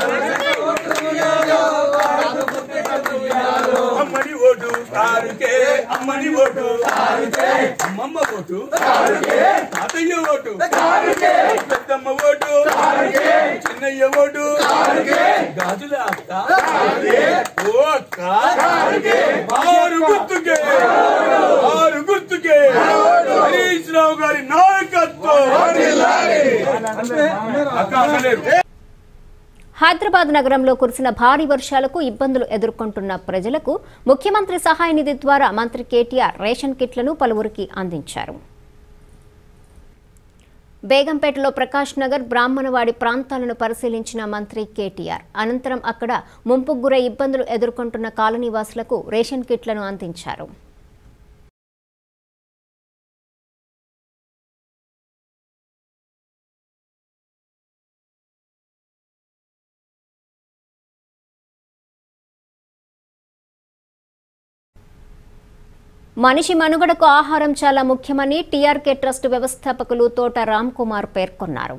అమ్మని ఓటు కారుకే అమ్మని ఓటు కారుకే అమ్మమ్మ ఓటు కారుకే తాతయ్య ఓటు కారుకే పెద్దమ్మ ఓటు కారుకే చిన్నయ్య ఓటు కారుకే గాజుల అక్క కారుకే ఓ అక్క కారుకే ఆరు గుర్తుకే ఆరు గుర్తుకే హరీష్ రావు గారి నాయకత్వం అక్క అనలేరు హైదరాబాద్ నగరంలో కురిసిన భారీ వర్షాలకు ఇబ్బందులు ఎదుర్కొంటున్న ప్రజలకు ముఖ్యమంత్రి సహాయ నిధి ద్వారా మంత్రి కేటీఆర్ రేషన్ కిట్లను పలువురికి అందించారు బేగంపేటలో ప్రకాష్ నగర్ బ్రాహ్మణవాడి ప్రాంతాలను పరిశీలించిన మంత్రి కేటీఆర్ అనంతరం అక్కడ ముంపుకు గురై ఇబ్బందులు ఎదుర్కొంటున్న కాలనీవాసులకు రేషన్ కిట్లను అందించారు మనిషి మనుగడకు ఆహారం చాలా ముఖ్యమని టీఆర్కే ట్రస్ట్ వ్యవస్థాపకులు తోట రామ్ కుమార్ పేర్కొన్నారు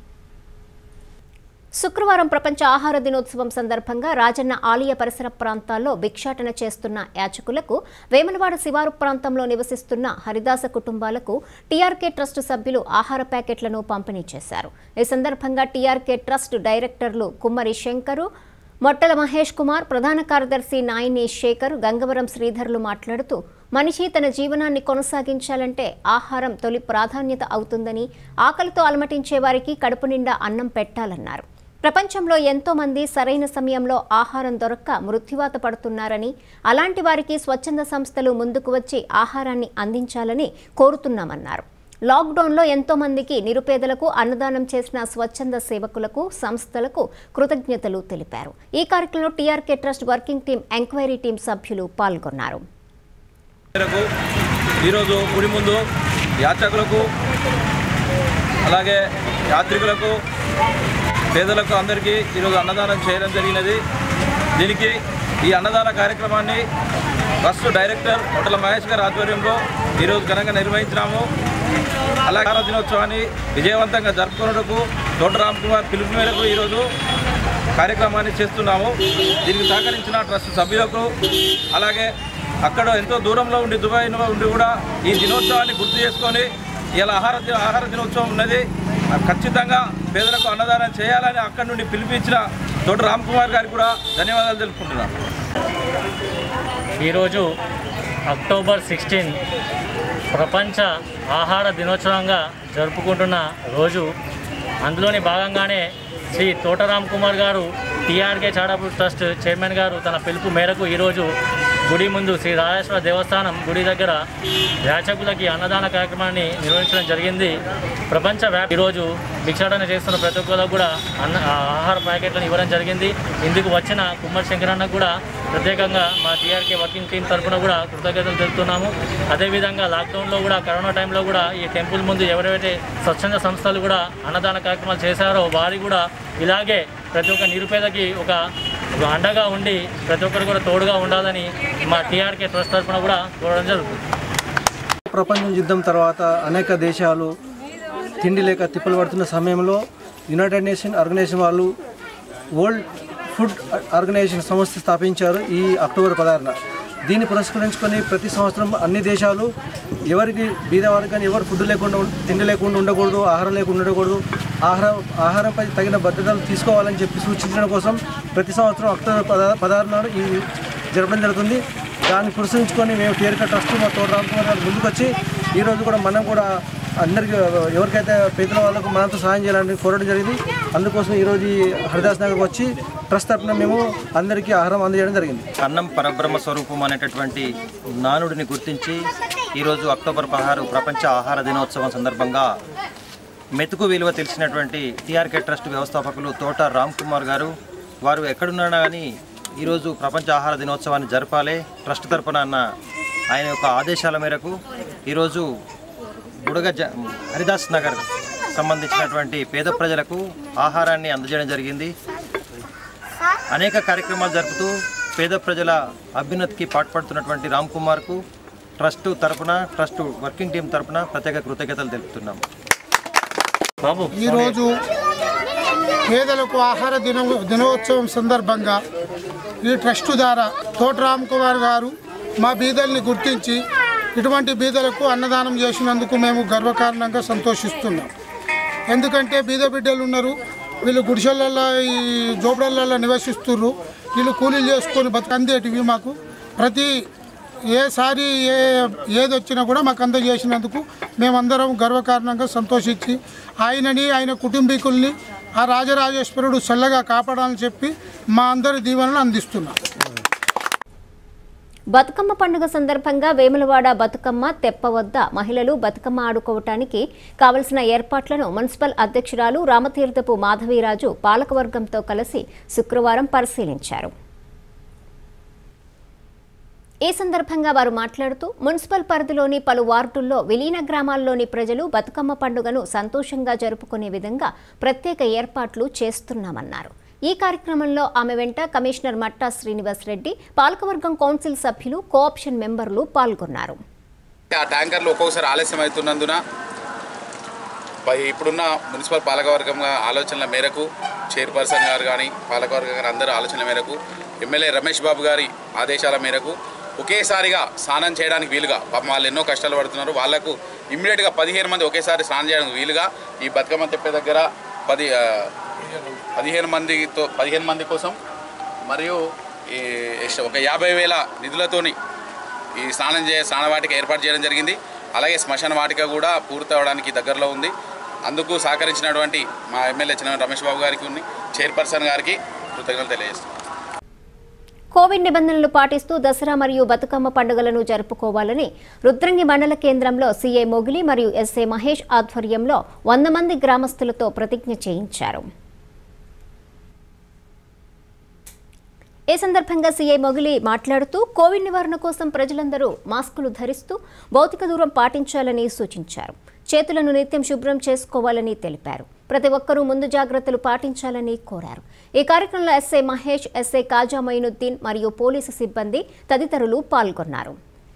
శుక్రవారం ప్రపంచ ఆహార దినోత్సవం సందర్భంగా రాజన్న ఆలయ పరిసర ప్రాంతాల్లో భిక్షాటన చేస్తున్న యాచకులకు వేములవాడ శివారు ప్రాంతంలో నివసిస్తున్న హరిదాస కుటుంబాలకు టీఆర్కే ట్రస్ట్ సభ్యులు ఆహార ప్యాకెట్లను పంపిణీ చేశారు ఈ సందర్భంగా టీఆర్కే ట్రస్ట్ డైరెక్టర్లు కుమ్మరి శంకరు మొట్టల మహేష్ కుమార్ ప్రధాన కార్యదర్శి నాయిని శేఖర్ గంగవరం శ్రీధర్లు మాట్లాడుతూ మనిషి తన జీవనాన్ని కొనసాగించాలంటే ఆహారం తొలి ప్రాధాన్యత అవుతుందని ఆకలితో అలమటించే వారికి కడుపు నిండా అన్నం పెట్టాలన్నారు ప్రపంచంలో ఎంతో మంది సరైన సమయంలో ఆహారం దొరక్క మృత్యువాత పడుతున్నారని అలాంటి వారికి స్వచ్ఛంద సంస్థలు ముందుకు వచ్చి ఆహారాన్ని అందించాలని కోరుతున్నామన్నారు లాక్డౌన్లో ఎంతో మందికి నిరుపేదలకు అన్నదానం చేసిన స్వచ్ఛంద సేవకులకు సంస్థలకు కృతజ్ఞతలు తెలిపారు ఈ కార్యక్రమంలో TRK trust working team enquiry team సభ్యులు పాల్గొన్నారు మేరకు ఈరోజు గుడి ముందు యాత్రికులకు అలాగే యాత్రికులకు పేదలకు అందరికీ ఈరోజు అన్నదానం చేయడం జరిగినది దీనికి ఈ అన్నదాన కార్యక్రమాన్ని ట్రస్ట్ డైరెక్టర్ హోటల్ మహేష్ గారి ఆధ్వర్యంలో ఈరోజు ఘనంగా నిర్వహించినాము అలాగే ఆహార దినోత్సవాన్ని విజయవంతంగా జరుపుకున్నకు తోట రామ్ కుమార్ పిలుపు మేరకు ఈరోజు కార్యక్రమాన్ని చేస్తున్నాము దీనికి సహకరించిన ట్రస్ట్ సభ్యులకు అలాగే అక్కడ ఎంతో దూరంలో ఉండి దుబాయ్ ఉండి కూడా ఈ దినోత్సవాన్ని గుర్తు చేసుకొని ఇలా ఆహార ది- ఆహార దినోత్సవం ఉన్నది ఖచ్చితంగా పేదలకు అన్నదానం చేయాలని అక్కడి నుండి పిలిపించిన తోట రామ్ కుమార్ గారికి కూడా ధన్యవాదాలు తెలుపుకుంటున్నాను ఈరోజు అక్టోబర్ సిక్స్టీన్ ప్రపంచ ఆహార దినోత్సవంగా జరుపుకుంటున్న రోజు అందులోని భాగంగానే శ్రీ తోటరామ్ కుమార్ గారు టీఆర్కే చాడాపూర్ ట్రస్ట్ చైర్మన్ గారు తన పిలుపు మేరకు ఈరోజు గుడి ముందు శ్రీ రాజేశ్వర దేవస్థానం గుడి దగ్గర యాచకులకి అన్నదాన కార్యక్రమాన్ని నిర్వహించడం జరిగింది ప్రపంచ వ్యాప్ ఈరోజు భిక్షాటన చేస్తున్న ప్రతి ఒక్కరికి కూడా అన్న ఆ ఆహార ప్యాకెట్లను ఇవ్వడం జరిగింది ఇందుకు వచ్చిన కుమ్మర్ శంకరన్న కూడా ప్రత్యేకంగా మా టీఆర్కే వర్కింగ్ టీం తరఫున కూడా కృతజ్ఞతలు తెలుపుతున్నాము అదేవిధంగా లాక్డౌన్లో కూడా కరోనా టైంలో కూడా ఈ టెంపుల్ ముందు ఎవరైతే స్వచ్ఛంద సంస్థలు కూడా అన్నదాన కార్యక్రమాలు చేశారో వారి కూడా ఇలాగే ప్రతి ఒక్క నిరుపేదకి ఒక ఒక అండగా ఉండి ప్రతి ఒక్కరు కూడా తోడుగా ఉండాలని మా టీఆర్కే ట్రస్ట్ తరఫున కూడా కోరడం జరుగుతుంది ప్రపంచ యుద్ధం తర్వాత అనేక దేశాలు తిండి లేక తిప్పలు పడుతున్న సమయంలో యునైటెడ్ నేషన్ ఆర్గనైజేషన్ వాళ్ళు వరల్డ్ ఫుడ్ ఆర్గనైజేషన్ సంస్థ స్థాపించారు ఈ అక్టోబర్ పదహారున దీన్ని పురస్కరించుకొని ప్రతి సంవత్సరం అన్ని దేశాలు ఎవరికి బీదవారికి కానీ ఎవరు ఫుడ్ లేకుండా ఉం- తిండి లేకుండా ఉండకూడదు ఆహారం లేకుండా ఉండకూడదు ఆహారం ఆహారంపై తగిన భద్రతలు తీసుకోవాలని చెప్పి సూచించడం కోసం ప్రతి సంవత్సరం అక్టోబర్ పదహారు పదహారున ఈ జరపడం జరుగుతుంది దాన్ని పురస్కరించుకొని మేము తీరిక ట్రస్ట్ మా తోట రామకుమార్ గారు ముందుకొచ్చి ఈరోజు కూడా మనం కూడా అందరికీ ఎవరికైతే పేదల వాళ్ళకు మనతో సహాయం చేయాలని కోరడం జరిగింది అందుకోసం ఈరోజు ఈ హరిదాస్ నగర్కి వచ్చి ట్రస్ట్ తరఫున మేము అందరికీ ఆహారం అందజేయడం జరిగింది అన్నం పరబ్రహ్మ స్వరూపం అనేటటువంటి నానుడిని గుర్తించి ఈరోజు అక్టోబర్ పదహారు ప్రపంచ ఆహార దినోత్సవం సందర్భంగా మెతుకు విలువ తెలిసినటువంటి టీఆర్కే ట్రస్ట్ వ్యవస్థాపకులు తోట రామ్ కుమార్ గారు వారు ఎక్కడున్నా కానీ ఈరోజు ప్రపంచ ఆహార దినోత్సవాన్ని జరపాలి ట్రస్ట్ తరపున అన్న ఆయన యొక్క ఆదేశాల మేరకు ఈరోజు బుడగ జ హరిదాస్ నగర్ సంబంధించినటువంటి పేద ప్రజలకు ఆహారాన్ని అందజేయడం జరిగింది అనేక కార్యక్రమాలు జరుపుతూ పేద ప్రజల అభ్యున్నతికి పాటుపడుతున్నటువంటి రామ్ కుమార్కు ట్రస్ట్ తరపున ట్రస్ట్ వర్కింగ్ టీం తరపున ప్రత్యేక కృతజ్ఞతలు తెలుపుతున్నాం బాబు ఈరోజు పేదలకు ఆహార దిన దినోత్సవం సందర్భంగా ఈ ట్రస్ట్ ద్వారా తోట రామ్ కుమార్ గారు మా బీదల్ని గుర్తించి ఇటువంటి బీదలకు అన్నదానం చేసినందుకు మేము గర్వకారణంగా సంతోషిస్తున్నాం ఎందుకంటే బీద బిడ్డలు ఉన్నారు వీళ్ళు గుడిసెలలో ఈ జోబడలలో నివసిస్తుర్రు వీళ్ళు కూలీలు చేసుకొని బతుకందేటివి మాకు ప్రతి ఏసారి ఏ ఏది వచ్చినా కూడా మాకు అందజేసినందుకు మేమందరం గర్వకారణంగా సంతోషించి ఆయనని ఆయన కుటుంబీకుల్ని ఆ రాజరాజేశ్వరుడు చల్లగా కాపాడాలని చెప్పి మా అందరి దీవెనలు అందిస్తున్నాం బతుకమ్మ పండుగ సందర్భంగా వేములవాడ బతుకమ్మ తెప్ప వద్ద మహిళలు బతుకమ్మ ఆడుకోవటానికి కావలసిన ఏర్పాట్లను మున్సిపల్ అధ్యక్షురాలు రామతీర్థపు మాధవీరాజు పాలకవర్గంతో కలిసి శుక్రవారం పరిశీలించారు ఈ సందర్భంగా వారు మాట్లాడుతూ మున్సిపల్ పరిధిలోని పలు వార్డుల్లో విలీన గ్రామాల్లోని ప్రజలు బతుకమ్మ పండుగను సంతోషంగా జరుపుకునే విధంగా ప్రత్యేక ఏర్పాట్లు చేస్తున్నామన్నారు ఈ కార్యక్రమంలో ఆమె వెంట కమిషనర్ మట్టా శ్రీనివాస్ రెడ్డి పాలకవర్గం కౌన్సిల్ సభ్యులు కోఆప్షన్ మెంబర్లు పాల్గొన్నారు ఆ ట్యాంకర్లు ఒక్కొక్కసారి ఆలస్యం అవుతున్నందున పై ఇప్పుడున్న మున్సిపల్ పాలకవర్గం ఆలోచనల మేరకు చైర్పర్సన్ గారు కానీ పాలకవర్గం గారు అందరూ ఆలోచనల మేరకు ఎమ్మెల్యే రమేష్ బాబు గారి ఆదేశాల మేరకు ఒకేసారిగా స్నానం చేయడానికి వీలుగా పాపం వాళ్ళు ఎన్నో కష్టాలు పడుతున్నారు వాళ్ళకు ఇమ్మీడియట్గా పదిహేను మంది ఒకేసారి స్నానం చేయడానికి వీలుగా ఈ బతుకమ్మ తెప్పే దగ్గర పది ఆ, పదిహేను మందితో పదిహేను మంది కోసం మరియు ఈ ఎక్స్ట్రా ఒక యాభై వేల నిధులతోని ఈ స్నానం చే స్నానవాటిక ఏర్పాటు చేయడం జరిగింది అలాగే శ్మశాన వాటిక కూడా పూర్తి అవడానికి దగ్గరలో ఉంది అందుకు సహకరించినటువంటి మా ఎమ్మెల్యే చిన్న రమేష్ బాబు గారికి ఉంది చైర్పర్సన్ గారికి కృతజ్ఞతలు తెలియజేస్తున్నాను కోవిడ్ నిబంధనలు పాటిస్తూ దసరా మరియు బతుకమ్మ పండుగలను జరుపుకోవాలని రుద్రంగి మండల కేంద్రంలో సీఐ మొగిలి మరియు ఎస్ఏ మహేష్ ఆధ్వర్యంలో వంద మంది గ్రామస్తులతో ప్రతిజ్ఞ చేయించారు ఈ సందర్భంగా సీఐ మొగిలి మాట్లాడుతూ కోవిడ్ నివారణ కోసం ప్రజలందరూ మాస్కులు ధరిస్తూ భౌతిక దూరం పాటించాలని సూచించారు చేతులను నిత్యం శుభ్రం చేసుకోవాలని తెలిపారు ప్రతి ఒక్కరూ ముందు జాగ్రత్తలు పాటించాలని కోరారు ఈ కార్యక్రమంలో ఎస్ఐ మహేష్ ఎస్ఐ కాజా మొయినుద్దీన్ మరియు పోలీసు సిబ్బంది తదితరులు పాల్గొన్నారు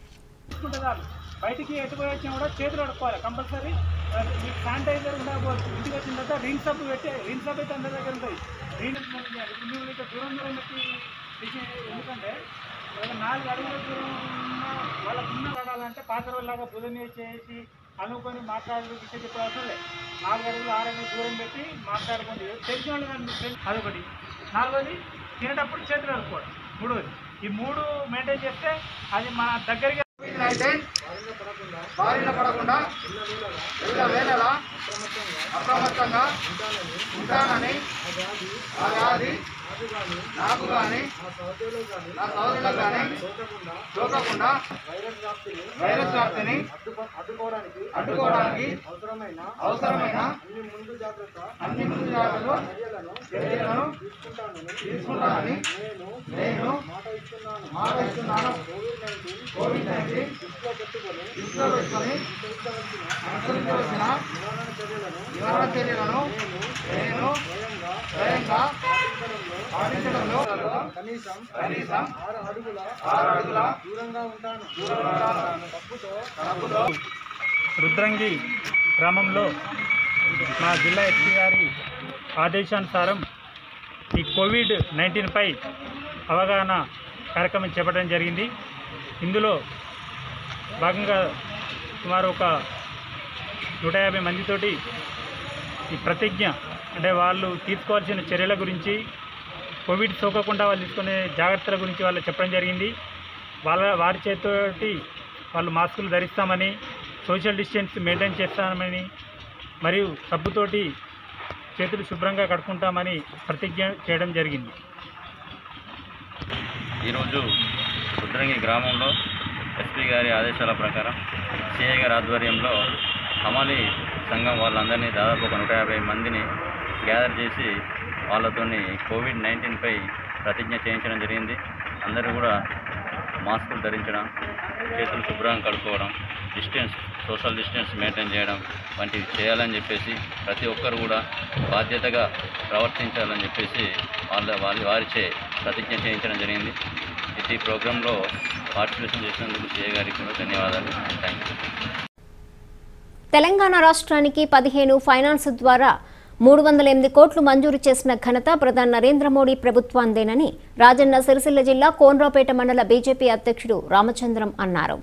బయటికి ఎటు పోయి వచ్చినా కూడా చేతులు కడుక్కోవాలి కంపల్సరీ మీకు శానిటైజర్ ఉండకపోవచ్చు ఇంటికి వచ్చిన తర్వాత రిన్ సబ్ పెట్టి రిన్ సబ్ అయితే అందరి దగ్గర ఉంటుంది రిన్ నువ్వు ఇక దూరం దూరం పెట్టి తీసి ఎందుకంటే ఒక నాలుగు అడుగుల దూరం ఉన్న వాళ్ళకు ఉన్న పడాలంటే పాత రోజులాగా బుధని చేసి అనుకొని మాట్లాడు విషయం చెప్పే అవసరం లేదు నాలుగు అడుగులు ఆరు అడుగులు దూరం పెట్టి మాట్లాడుకోండి తెలిసిన వాళ్ళు కానీ మీకు తెలుసు. అదొకటి నాలుగోది తినేటప్పుడు చేతులు కడుక్కోవడం మూడోది ఈ మూడు మెయింటైన్ చేస్తే అది మన దగ్గరికి అయితే బారిన పడకుండా వివిధ వేళలా అప్రమత్తంగా ఉంటానని ఆ వ్యాధి నాకు కానీ నా సోదరులకు కానీ సోకకుండా వైరస్ వ్యాప్తిని అడ్డుకోవడానికి అవసరమైన అన్ని ముందు జాగ్రత్తలు చర్యలను తీసుకుంటానని నేను మాట ఇస్తున్నాను కోవిడ్ నైన్టీన్ దృష్టిలో పెట్టుకొని అనుసరించవలసిన నివారణ చర్యలను నేను స్వయంగా పాటించడంలో కనీసం కనీసం ఆరు అడుగుల ఆరు అడుగుల దూరంగా ఉంటాను దూరంగా ఉంటాను తప్పుతో తప్పుతో రుద్రంగి గ్రామంలో మా జిల్లా ఎస్పీ గారి ఆదేశానుసారం ఈ కోవిడ్ నైన్టీన్పై అవగాహన కార్యక్రమం చేపట్టడం జరిగింది ఇందులో భాగంగా సుమారు ఒక నూట యాభై మందితోటి ఈ ప్రతిజ్ఞ అంటే వాళ్ళు తీసుకోవాల్సిన చర్యల గురించి కోవిడ్ సోకకుండా వాళ్ళు తీసుకునే జాగ్రత్తల గురించి వాళ్ళు చెప్పడం జరిగింది వాళ్ళ వారి చేతితోటి వాళ్ళు మాస్కులు ధరిస్తామని సోషల్ డిస్టెన్స్ మెయింటైన్ చేస్తామని మరియు సబ్బుతోటి చేతులు శుభ్రంగా కడుక్కుంటామని ప్రతిజ్ఞ చేయడం జరిగింది ఈరోజు రుద్రంగి గ్రామంలో ఎస్పీ గారి ఆదేశాల ప్రకారం సిఐ గారి ఆధ్వర్యంలో హమాలి సంఘం వాళ్ళందరినీ దాదాపు ఒక నూట యాభై మందిని గ్యాదర్ చేసి వాళ్ళతోని కోవిడ్ నైన్టీన్పై ప్రతిజ్ఞ చేయించడం జరిగింది అందరూ కూడా మాస్కులు ధరించడం చేతులు శుభ్రంగా కడుక్కోవడం డిస్టెన్స్ సోషల్ డిస్టెన్స్ మెయింటైన్ చేయడం వంటివి చేయాలని చెప్పేసి ప్రతి ఒక్కరు కూడా బాధ్యతగా ప్రవర్తించాలని చెప్పేసి వాళ్ళ వాళ్ళ వారిచే ప్రతిజ్ఞ చేయించడం జరిగింది ఈ ప్రోగ్రాంలో పార్టిసిపేషన్ చేసినందుకు సిఏ గారికి కూడా ధన్యవాదాలు థ్యాంక్ యూ తెలంగాణ రాష్ట్రానికి పదిహేను ఫైనాన్స్ ద్వారా మూడు వందల ఎనిమిది కోట్లు మంజూరు చేసిన ఘనత ప్రధాని నరేంద్ర మోడీ ప్రభుత్వాందేనని రాజన్న సిరిసిల్ల జిల్లా కోన్రాపేట మండల బీజేపీ అధ్యక్షుడు రామచంద్రం అన్నారు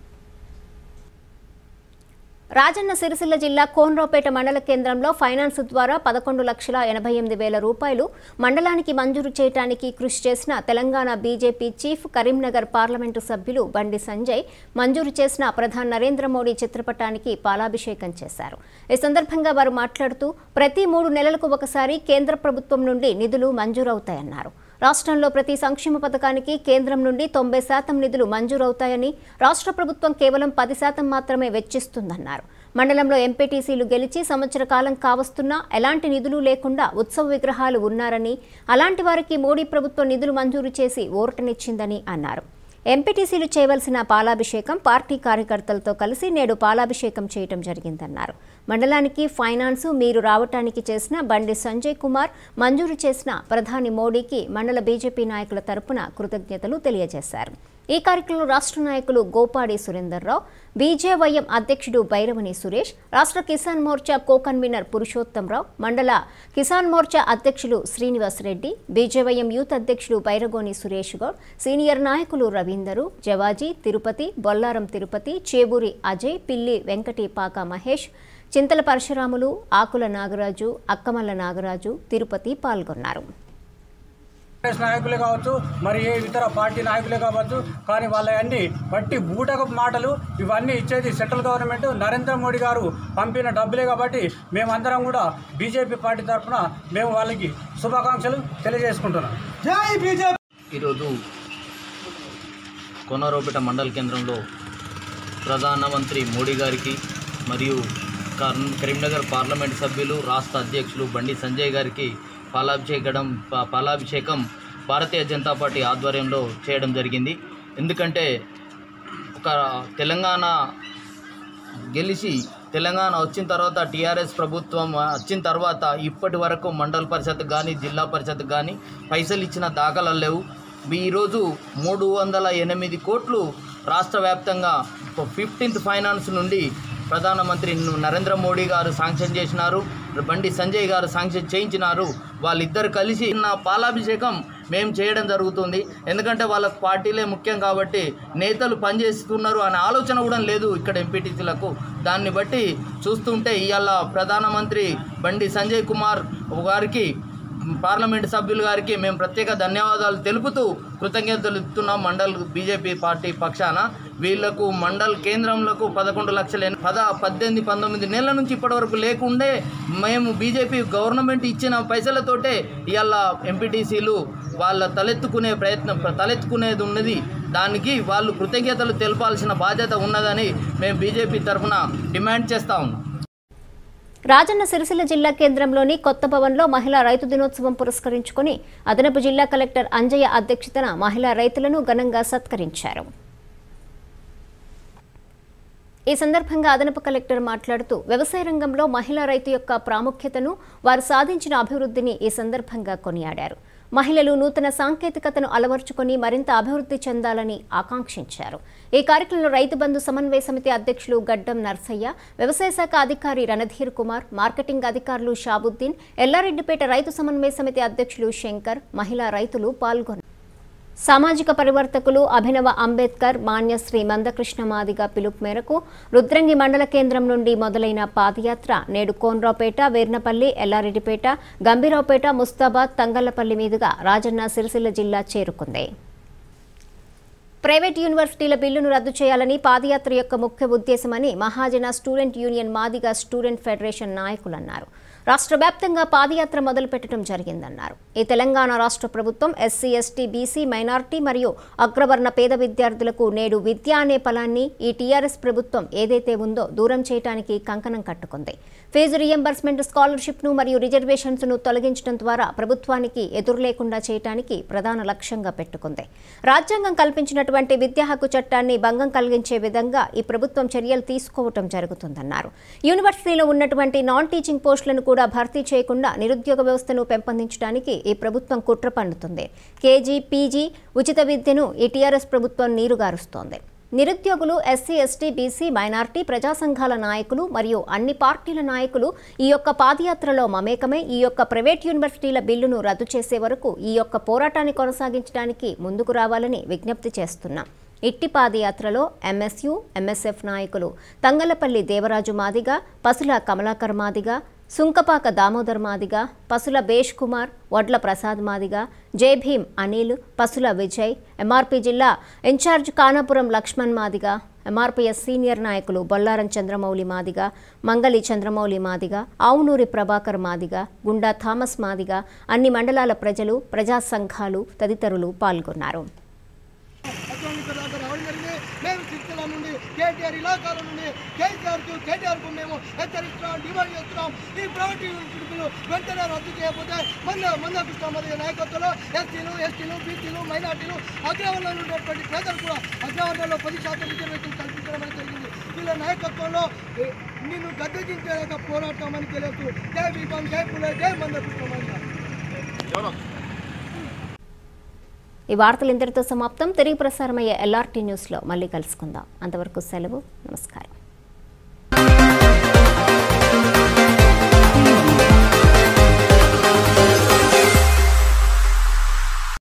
రాజన్న సిరిసిల్ల జిల్లా కోన్రాపేట మండల కేంద్రంలో ఫైనాన్స్ ద్వారా పదకొండు లక్షల ఎనభై ఎనిమిది వేల రూపాయలు మండలానికి మంజూరు చేయడానికి కృషి చేసిన Telangana BJP chief Karimnagar parliament సభ్యులు బండి సంజయ్ మంజూరు చేసిన ప్రధాని నరేంద్ర మోడీ చిత్రపటానికి పాలాభిషేకం చేశారు ఈ సందర్భంగా వారు మాట్లాడుతూ ప్రతి మూడు నెలలకు ఒకసారి కేంద్ర ప్రభుత్వం నుండి నిధులు మంజూరవుతాయన్నారు రాష్ట్రంలో ప్రతి సంక్షేమ పథకానికి కేంద్రం నుండి తొంభై శాతం నిధులు మంజూరవుతాయని రాష్ట్ర ప్రభుత్వం కేవలం పది శాతం మాత్రమే వెచ్చిస్తుందన్నారు మండలంలో ఎంపీటీసీలు గెలిచి సంవత్సర కాలం కావస్తున్నా ఎలాంటి నిధులు లేకుండా ఉత్సవ విగ్రహాలు ఉన్నారని అలాంటి వారికి మోడీ ప్రభుత్వం నిధులు మంజూరు చేసి ఓరటనిచ్చిందని అన్నారు ఎంపీటీసీలు చేయవలసిన పాలాభిషేకం పార్టీ కార్యకర్తలతో కలిసి నేడు పాలాభిషేకం చేయటం జరిగిందన్నారు మండలానికి ఫైనాన్సు మీరు రావటానికి చేసిన బండి సంజయ్ కుమార్ మంజూరు చేసిన ప్రధాని మోడీకి మండల బీజేపీ నాయకుల తరపున కృతజ్ఞతలు తెలియజేశారు ఈ కార్యక్రమంలో రాష్ట్ర నాయకులు గోపాడి సురేందర్రావు బీజేవైఎం అధ్యక్షుడు భైరవని సురేష్ రాష్ట్ర కిసాన్ మోర్చా కో కన్వీనర్ పురుషోత్తంరావు మండల కిసాన్ మోర్చా అధ్యక్షులు శ్రీనివాస్ రెడ్డి బీజేవైఎం యూత్ అధ్యక్షుడు బైరగోని సురేష్ గౌడ్ సీనియర్ నాయకులు రవీందరు జవాజీ తిరుపతి బొల్లారం తిరుపతి చేబూరి అజయ్ పిల్లి వెంకటి పాక మహేష్ చింతల పరశురాములు ఆకుల నాగరాజు అక్కమల్ల నాగరాజు తిరుపతి పాల్గొన్నారు కాంగ్రెస్ నాయకులే కావచ్చు మరి ఏ ఇతర పార్టీ నాయకులే కావచ్చు కానీ వాళ్ళ అన్ని బట్టి బూటకపు మాటలు ఇవన్నీ ఇచ్చేది సెంట్రల్ గవర్నమెంట్ నరేంద్ర మోడీ గారు పంపిన డబ్బులే కాబట్టి మేమందరం కూడా బీజేపీ పార్టీ తరఫున మేము వాళ్ళకి శుభాకాంక్షలు తెలియజేసుకుంటున్నాం జై బీజేపీ ఈరోజు కొనరోపేట మండల కేంద్రంలో ప్రధానమంత్రి మోడీ గారికి మరియు కర్- కరీంనగర్ పార్లమెంట్ సభ్యులు రాష్ట్ర అధ్యక్షులు బండి సంజయ్ గారికి పాలాభిషేకం పా- పాలాభిషేకం భారతీయ జనతా పార్టీ ఆధ్వర్యంలో చేయడం జరిగింది ఎందుకంటే ఒక తెలంగాణ గెలిచి తెలంగాణ వచ్చిన తర్వాత టీఆర్ఎస్ ప్రభుత్వం వచ్చిన తర్వాత ఇప్పటి వరకు మండల పరిషత్ కానీ జిల్లా పరిషత్ కానీ పైసలు ఇచ్చిన దాఖలాలు లేవు ఈరోజు మూడు వందల ఎనిమిది కోట్లు రాష్ట్ర వ్యాప్తంగా ఫిఫ్టీన్త్ ఫైనాన్స్ నుండి ప్రధానమంత్రి నరేంద్ర మోడీ గారు శాంక్షన్ చేసినారు బండి సంజయ్ గారు శాంక్షన్ చేయించినారు వాళ్ళిద్దరు కలిసి నా పాలాభిషేకం మేము చేయడం జరుగుతుంది ఎందుకంటే వాళ్ళ పార్టీలే ముఖ్యం కాబట్టి నేతలు పనిచేస్తున్నారు అనే ఆలోచన కూడా లేదు ఇక్కడ ఎంపీటీసీలకు దాన్ని బట్టి చూస్తుంటే ఇవాళ ప్రధానమంత్రి బండి సంజయ్ కుమార్ గారికి పార్లమెంట్ సభ్యులు గారికి మేము ప్రత్యేక ధన్యవాదాలు తెలుపుతూ కృతజ్ఞతలు ఇస్తున్నాం మండల్ బీజేపీ పార్టీ పక్షాన వీళ్లకు మండల్ కేంద్రంలకు పదకొండు లక్షల ఎన్- పద పద్దెనిమిది పంతొమ్మిది నెలల నుంచి ఇప్పటివరకు లేకుండే మేము బీజేపీ గవర్నమెంట్ ఇచ్చిన పైసలతోటే ఇవాళ ఎంపీటీసీలు వాళ్ళ తలెత్తుకునే ప్రయత్నం తలెత్తుకునేది ఉన్నది దానికి వాళ్ళు కృతజ్ఞతలు తెలపాల్సిన బాధ్యత ఉన్నదని మేము బీజేపీ తరఫున డిమాండ్ చేస్తా ఉన్నాం రాజన్న సిరిసిల్ల జిల్లా కేంద్రంలోని కొత్త భవన్లో మహిళా రైతు దినోత్సవం పురస్కరించుకుని అదనపు జిల్లా కలెక్టర్ అంజయ్య అధ్యక్షతన మహిళా రైతులను ఘనంగా సత్కరించారు ఈ సందర్భంగా అదనపు కలెక్టర్ మాట్లాడుతూ వ్యవసాయ రంగంలో మహిళా రైతు యొక్క ప్రాముఖ్యతను వారు సాధించిన అభివృద్ధిని ఈ సందర్భంగా కొనియాడారు మహిళలు నూతన సాంకేతికతను అలవర్చుకొని మరింత అభివృద్ధి చెందాలని ఆకాంక్షించారు ఈ కార్యక్రమంలో రైతు బంధు సమన్వయ సమితి అధ్యక్షులు గడ్డం నర్సయ్య వ్యవసాయ శాఖ అధికారి రణధీర్ కుమార్ మార్కెటింగ్ అధికారులు షాబుద్దీన్ ఎల్లారెడ్డిపేట రైతు సమన్వయ సమితి అధ్యక్షులు శంకర్ మహిళా రైతులు పాల్గొన్నారు సామాజిక పరివర్తకులు అభినవ అంబేద్కర్ మాన్యశ్రీ మందకృష్ణ మాదిగ పిలుపు మేరకు రుద్రంగి మండల కేంద్రం నుండి మొదలైన పాదయాత్ర నేడు కోన్రావుపేట వేర్నపల్లి ఎల్లారెడ్డిపేట గంభీరావుపేట ముస్తాబాద్ తంగళ్లపల్లి మీదుగా రాజన్న సిరిసిల్ల జిల్లా చేరుకుంది ప్రైవేట్ యూనివర్సిటీల బిల్లును రద్దు చేయాలని పాదయాత్ర యొక్క ముఖ్య ఉద్దేశమని Mahajana student union Madiga student federation నాయకులు అన్నారు రాష్ట్ర వ్యాప్తంగా పాదయాత్ర మొదలుపెట్టడం జరిగిందన్నారు ఈ తెలంగాణ రాష్ట్ర ప్రభుత్వం ఎస్సీ ఎస్టీ బీసీ మైనార్టీ మరియు అగ్రవర్ణ పేద విద్యార్థులకు నేడు విద్య అనే ఫలాన్ని ఈ టీఆర్ఎస్ ప్రభుత్వం ఏదైతే ఉందో దూరం చేయడానికి కంకణం కట్టుకుంది ఫీజు రియంబర్స్మెంట్ స్కాలర్షిప్ను మరియు రిజర్వేషన్స్ను తొలగించడం ద్వారా ప్రభుత్వానికి ఎదురు లేకుండా చేయడానికి ప్రధాన లక్ష్యంగా పెట్టుకుంది రాజ్యాంగం కల్పించినటువంటి విద్యా హక్కు చట్టాన్ని భంగం కలిగించే విధంగా ఈ ప్రభుత్వం చర్యలు తీసుకోవటం జరుగుతుందన్నారు యూనివర్సిటీలో ఉన్నటువంటి నాన్ టీచింగ్ పోస్టులను కూడా భర్తీ చేయకుండా నిరుద్యోగ వ్యవస్థను పెంపొందించడానికి ఈ ప్రభుత్వం కుట్ర పన్నుతుంది కేజీ పీజీ ఉచిత విద్యను ఈ టీఆర్ఎస్ ప్రభుత్వం నీరుగారుస్తోంది నిరుద్యోగులు ఎస్సీ ఎస్టీ బీసీ మైనార్టీ ప్రజా సంఘాల నాయకులు మరియు అన్ని పార్టీల నాయకులు ఈ యొక్క పాదయాత్రలో మమేకమై ఈ యొక్క ప్రైవేట్ యూనివర్సిటీల బిల్లును రద్దు చేసే వరకు ఈ యొక్క పోరాటాన్ని కొనసాగించడానికి ముందుకు రావాలని విజ్ఞప్తి చేస్తున్నాం ఇట్టి పాదయాత్రలో ఎంఎస్యు ఎంఎస్ఎఫ్ నాయకులు తంగలపల్లి దేవరాజు మాదిగ పసుల కమలాకర్ మాదిగ సుంకపాక దామోదర్ మాదిగ పసుల బేష్ కుమార్ వడ్ల ప్రసాద్ మాదిగ జై భీమ్ అనిల్ పసుల విజయ్ ఎంఆర్పీ జిల్లా in-charge Kanapuram Lakshman Madiga MRPS senior నాయకులు బొల్లారం చంద్రమౌళి మాదిగ మంగళి చంద్రమౌళి మాదిగ ఆవునూరి ప్రభాకర్ మాదిగ గుండా థామస్ మాదిగ అన్ని మండలాల ప్రజలు ప్రజా సంఘాలు తదితరులు పాల్గొన్నారు అటువంటి దాకా రావడం జరిగింది మేము సిరిసిల్ల నుండి కేటీఆర్ ఇలాకాల నుండి కేసీఆర్కు కేటీఆర్కు మేము హెచ్చరిస్తున్నాం డిమాండ్ చేస్తున్నాం ఈ ప్రైవేట్ యూనివర్సిటీలు వెంటనే రద్దు చేయకపోతే మన మన కృష్ణమయ్య నాయకత్వంలో ఎస్సీలు ఎస్టీలు బీసీలు మైనార్టీలు అగ్రవర్ణంలో ఉన్నటువంటి ప్రజలు కూడా అగ్రవర్ణంలో పది శాతం రిజర్వేషన్ కల్పించడం అనేది జరిగింది వీళ్ళ నాయకత్వంలో ఏ, నిన్ను గద్దెదించేదాకా పోరాటమని తెలియదు జై బీపం జై పులే జై మంద కృష్ణమయ్య ఈ వార్తలు ఇంతటితో సమాప్తం తిరిగి ప్రసారమయ్యే ఎల్ఆర్టీ న్యూస్లో మళ్ళీ కలుసుకుందాం అంతవరకు సెలవు నమస్కారం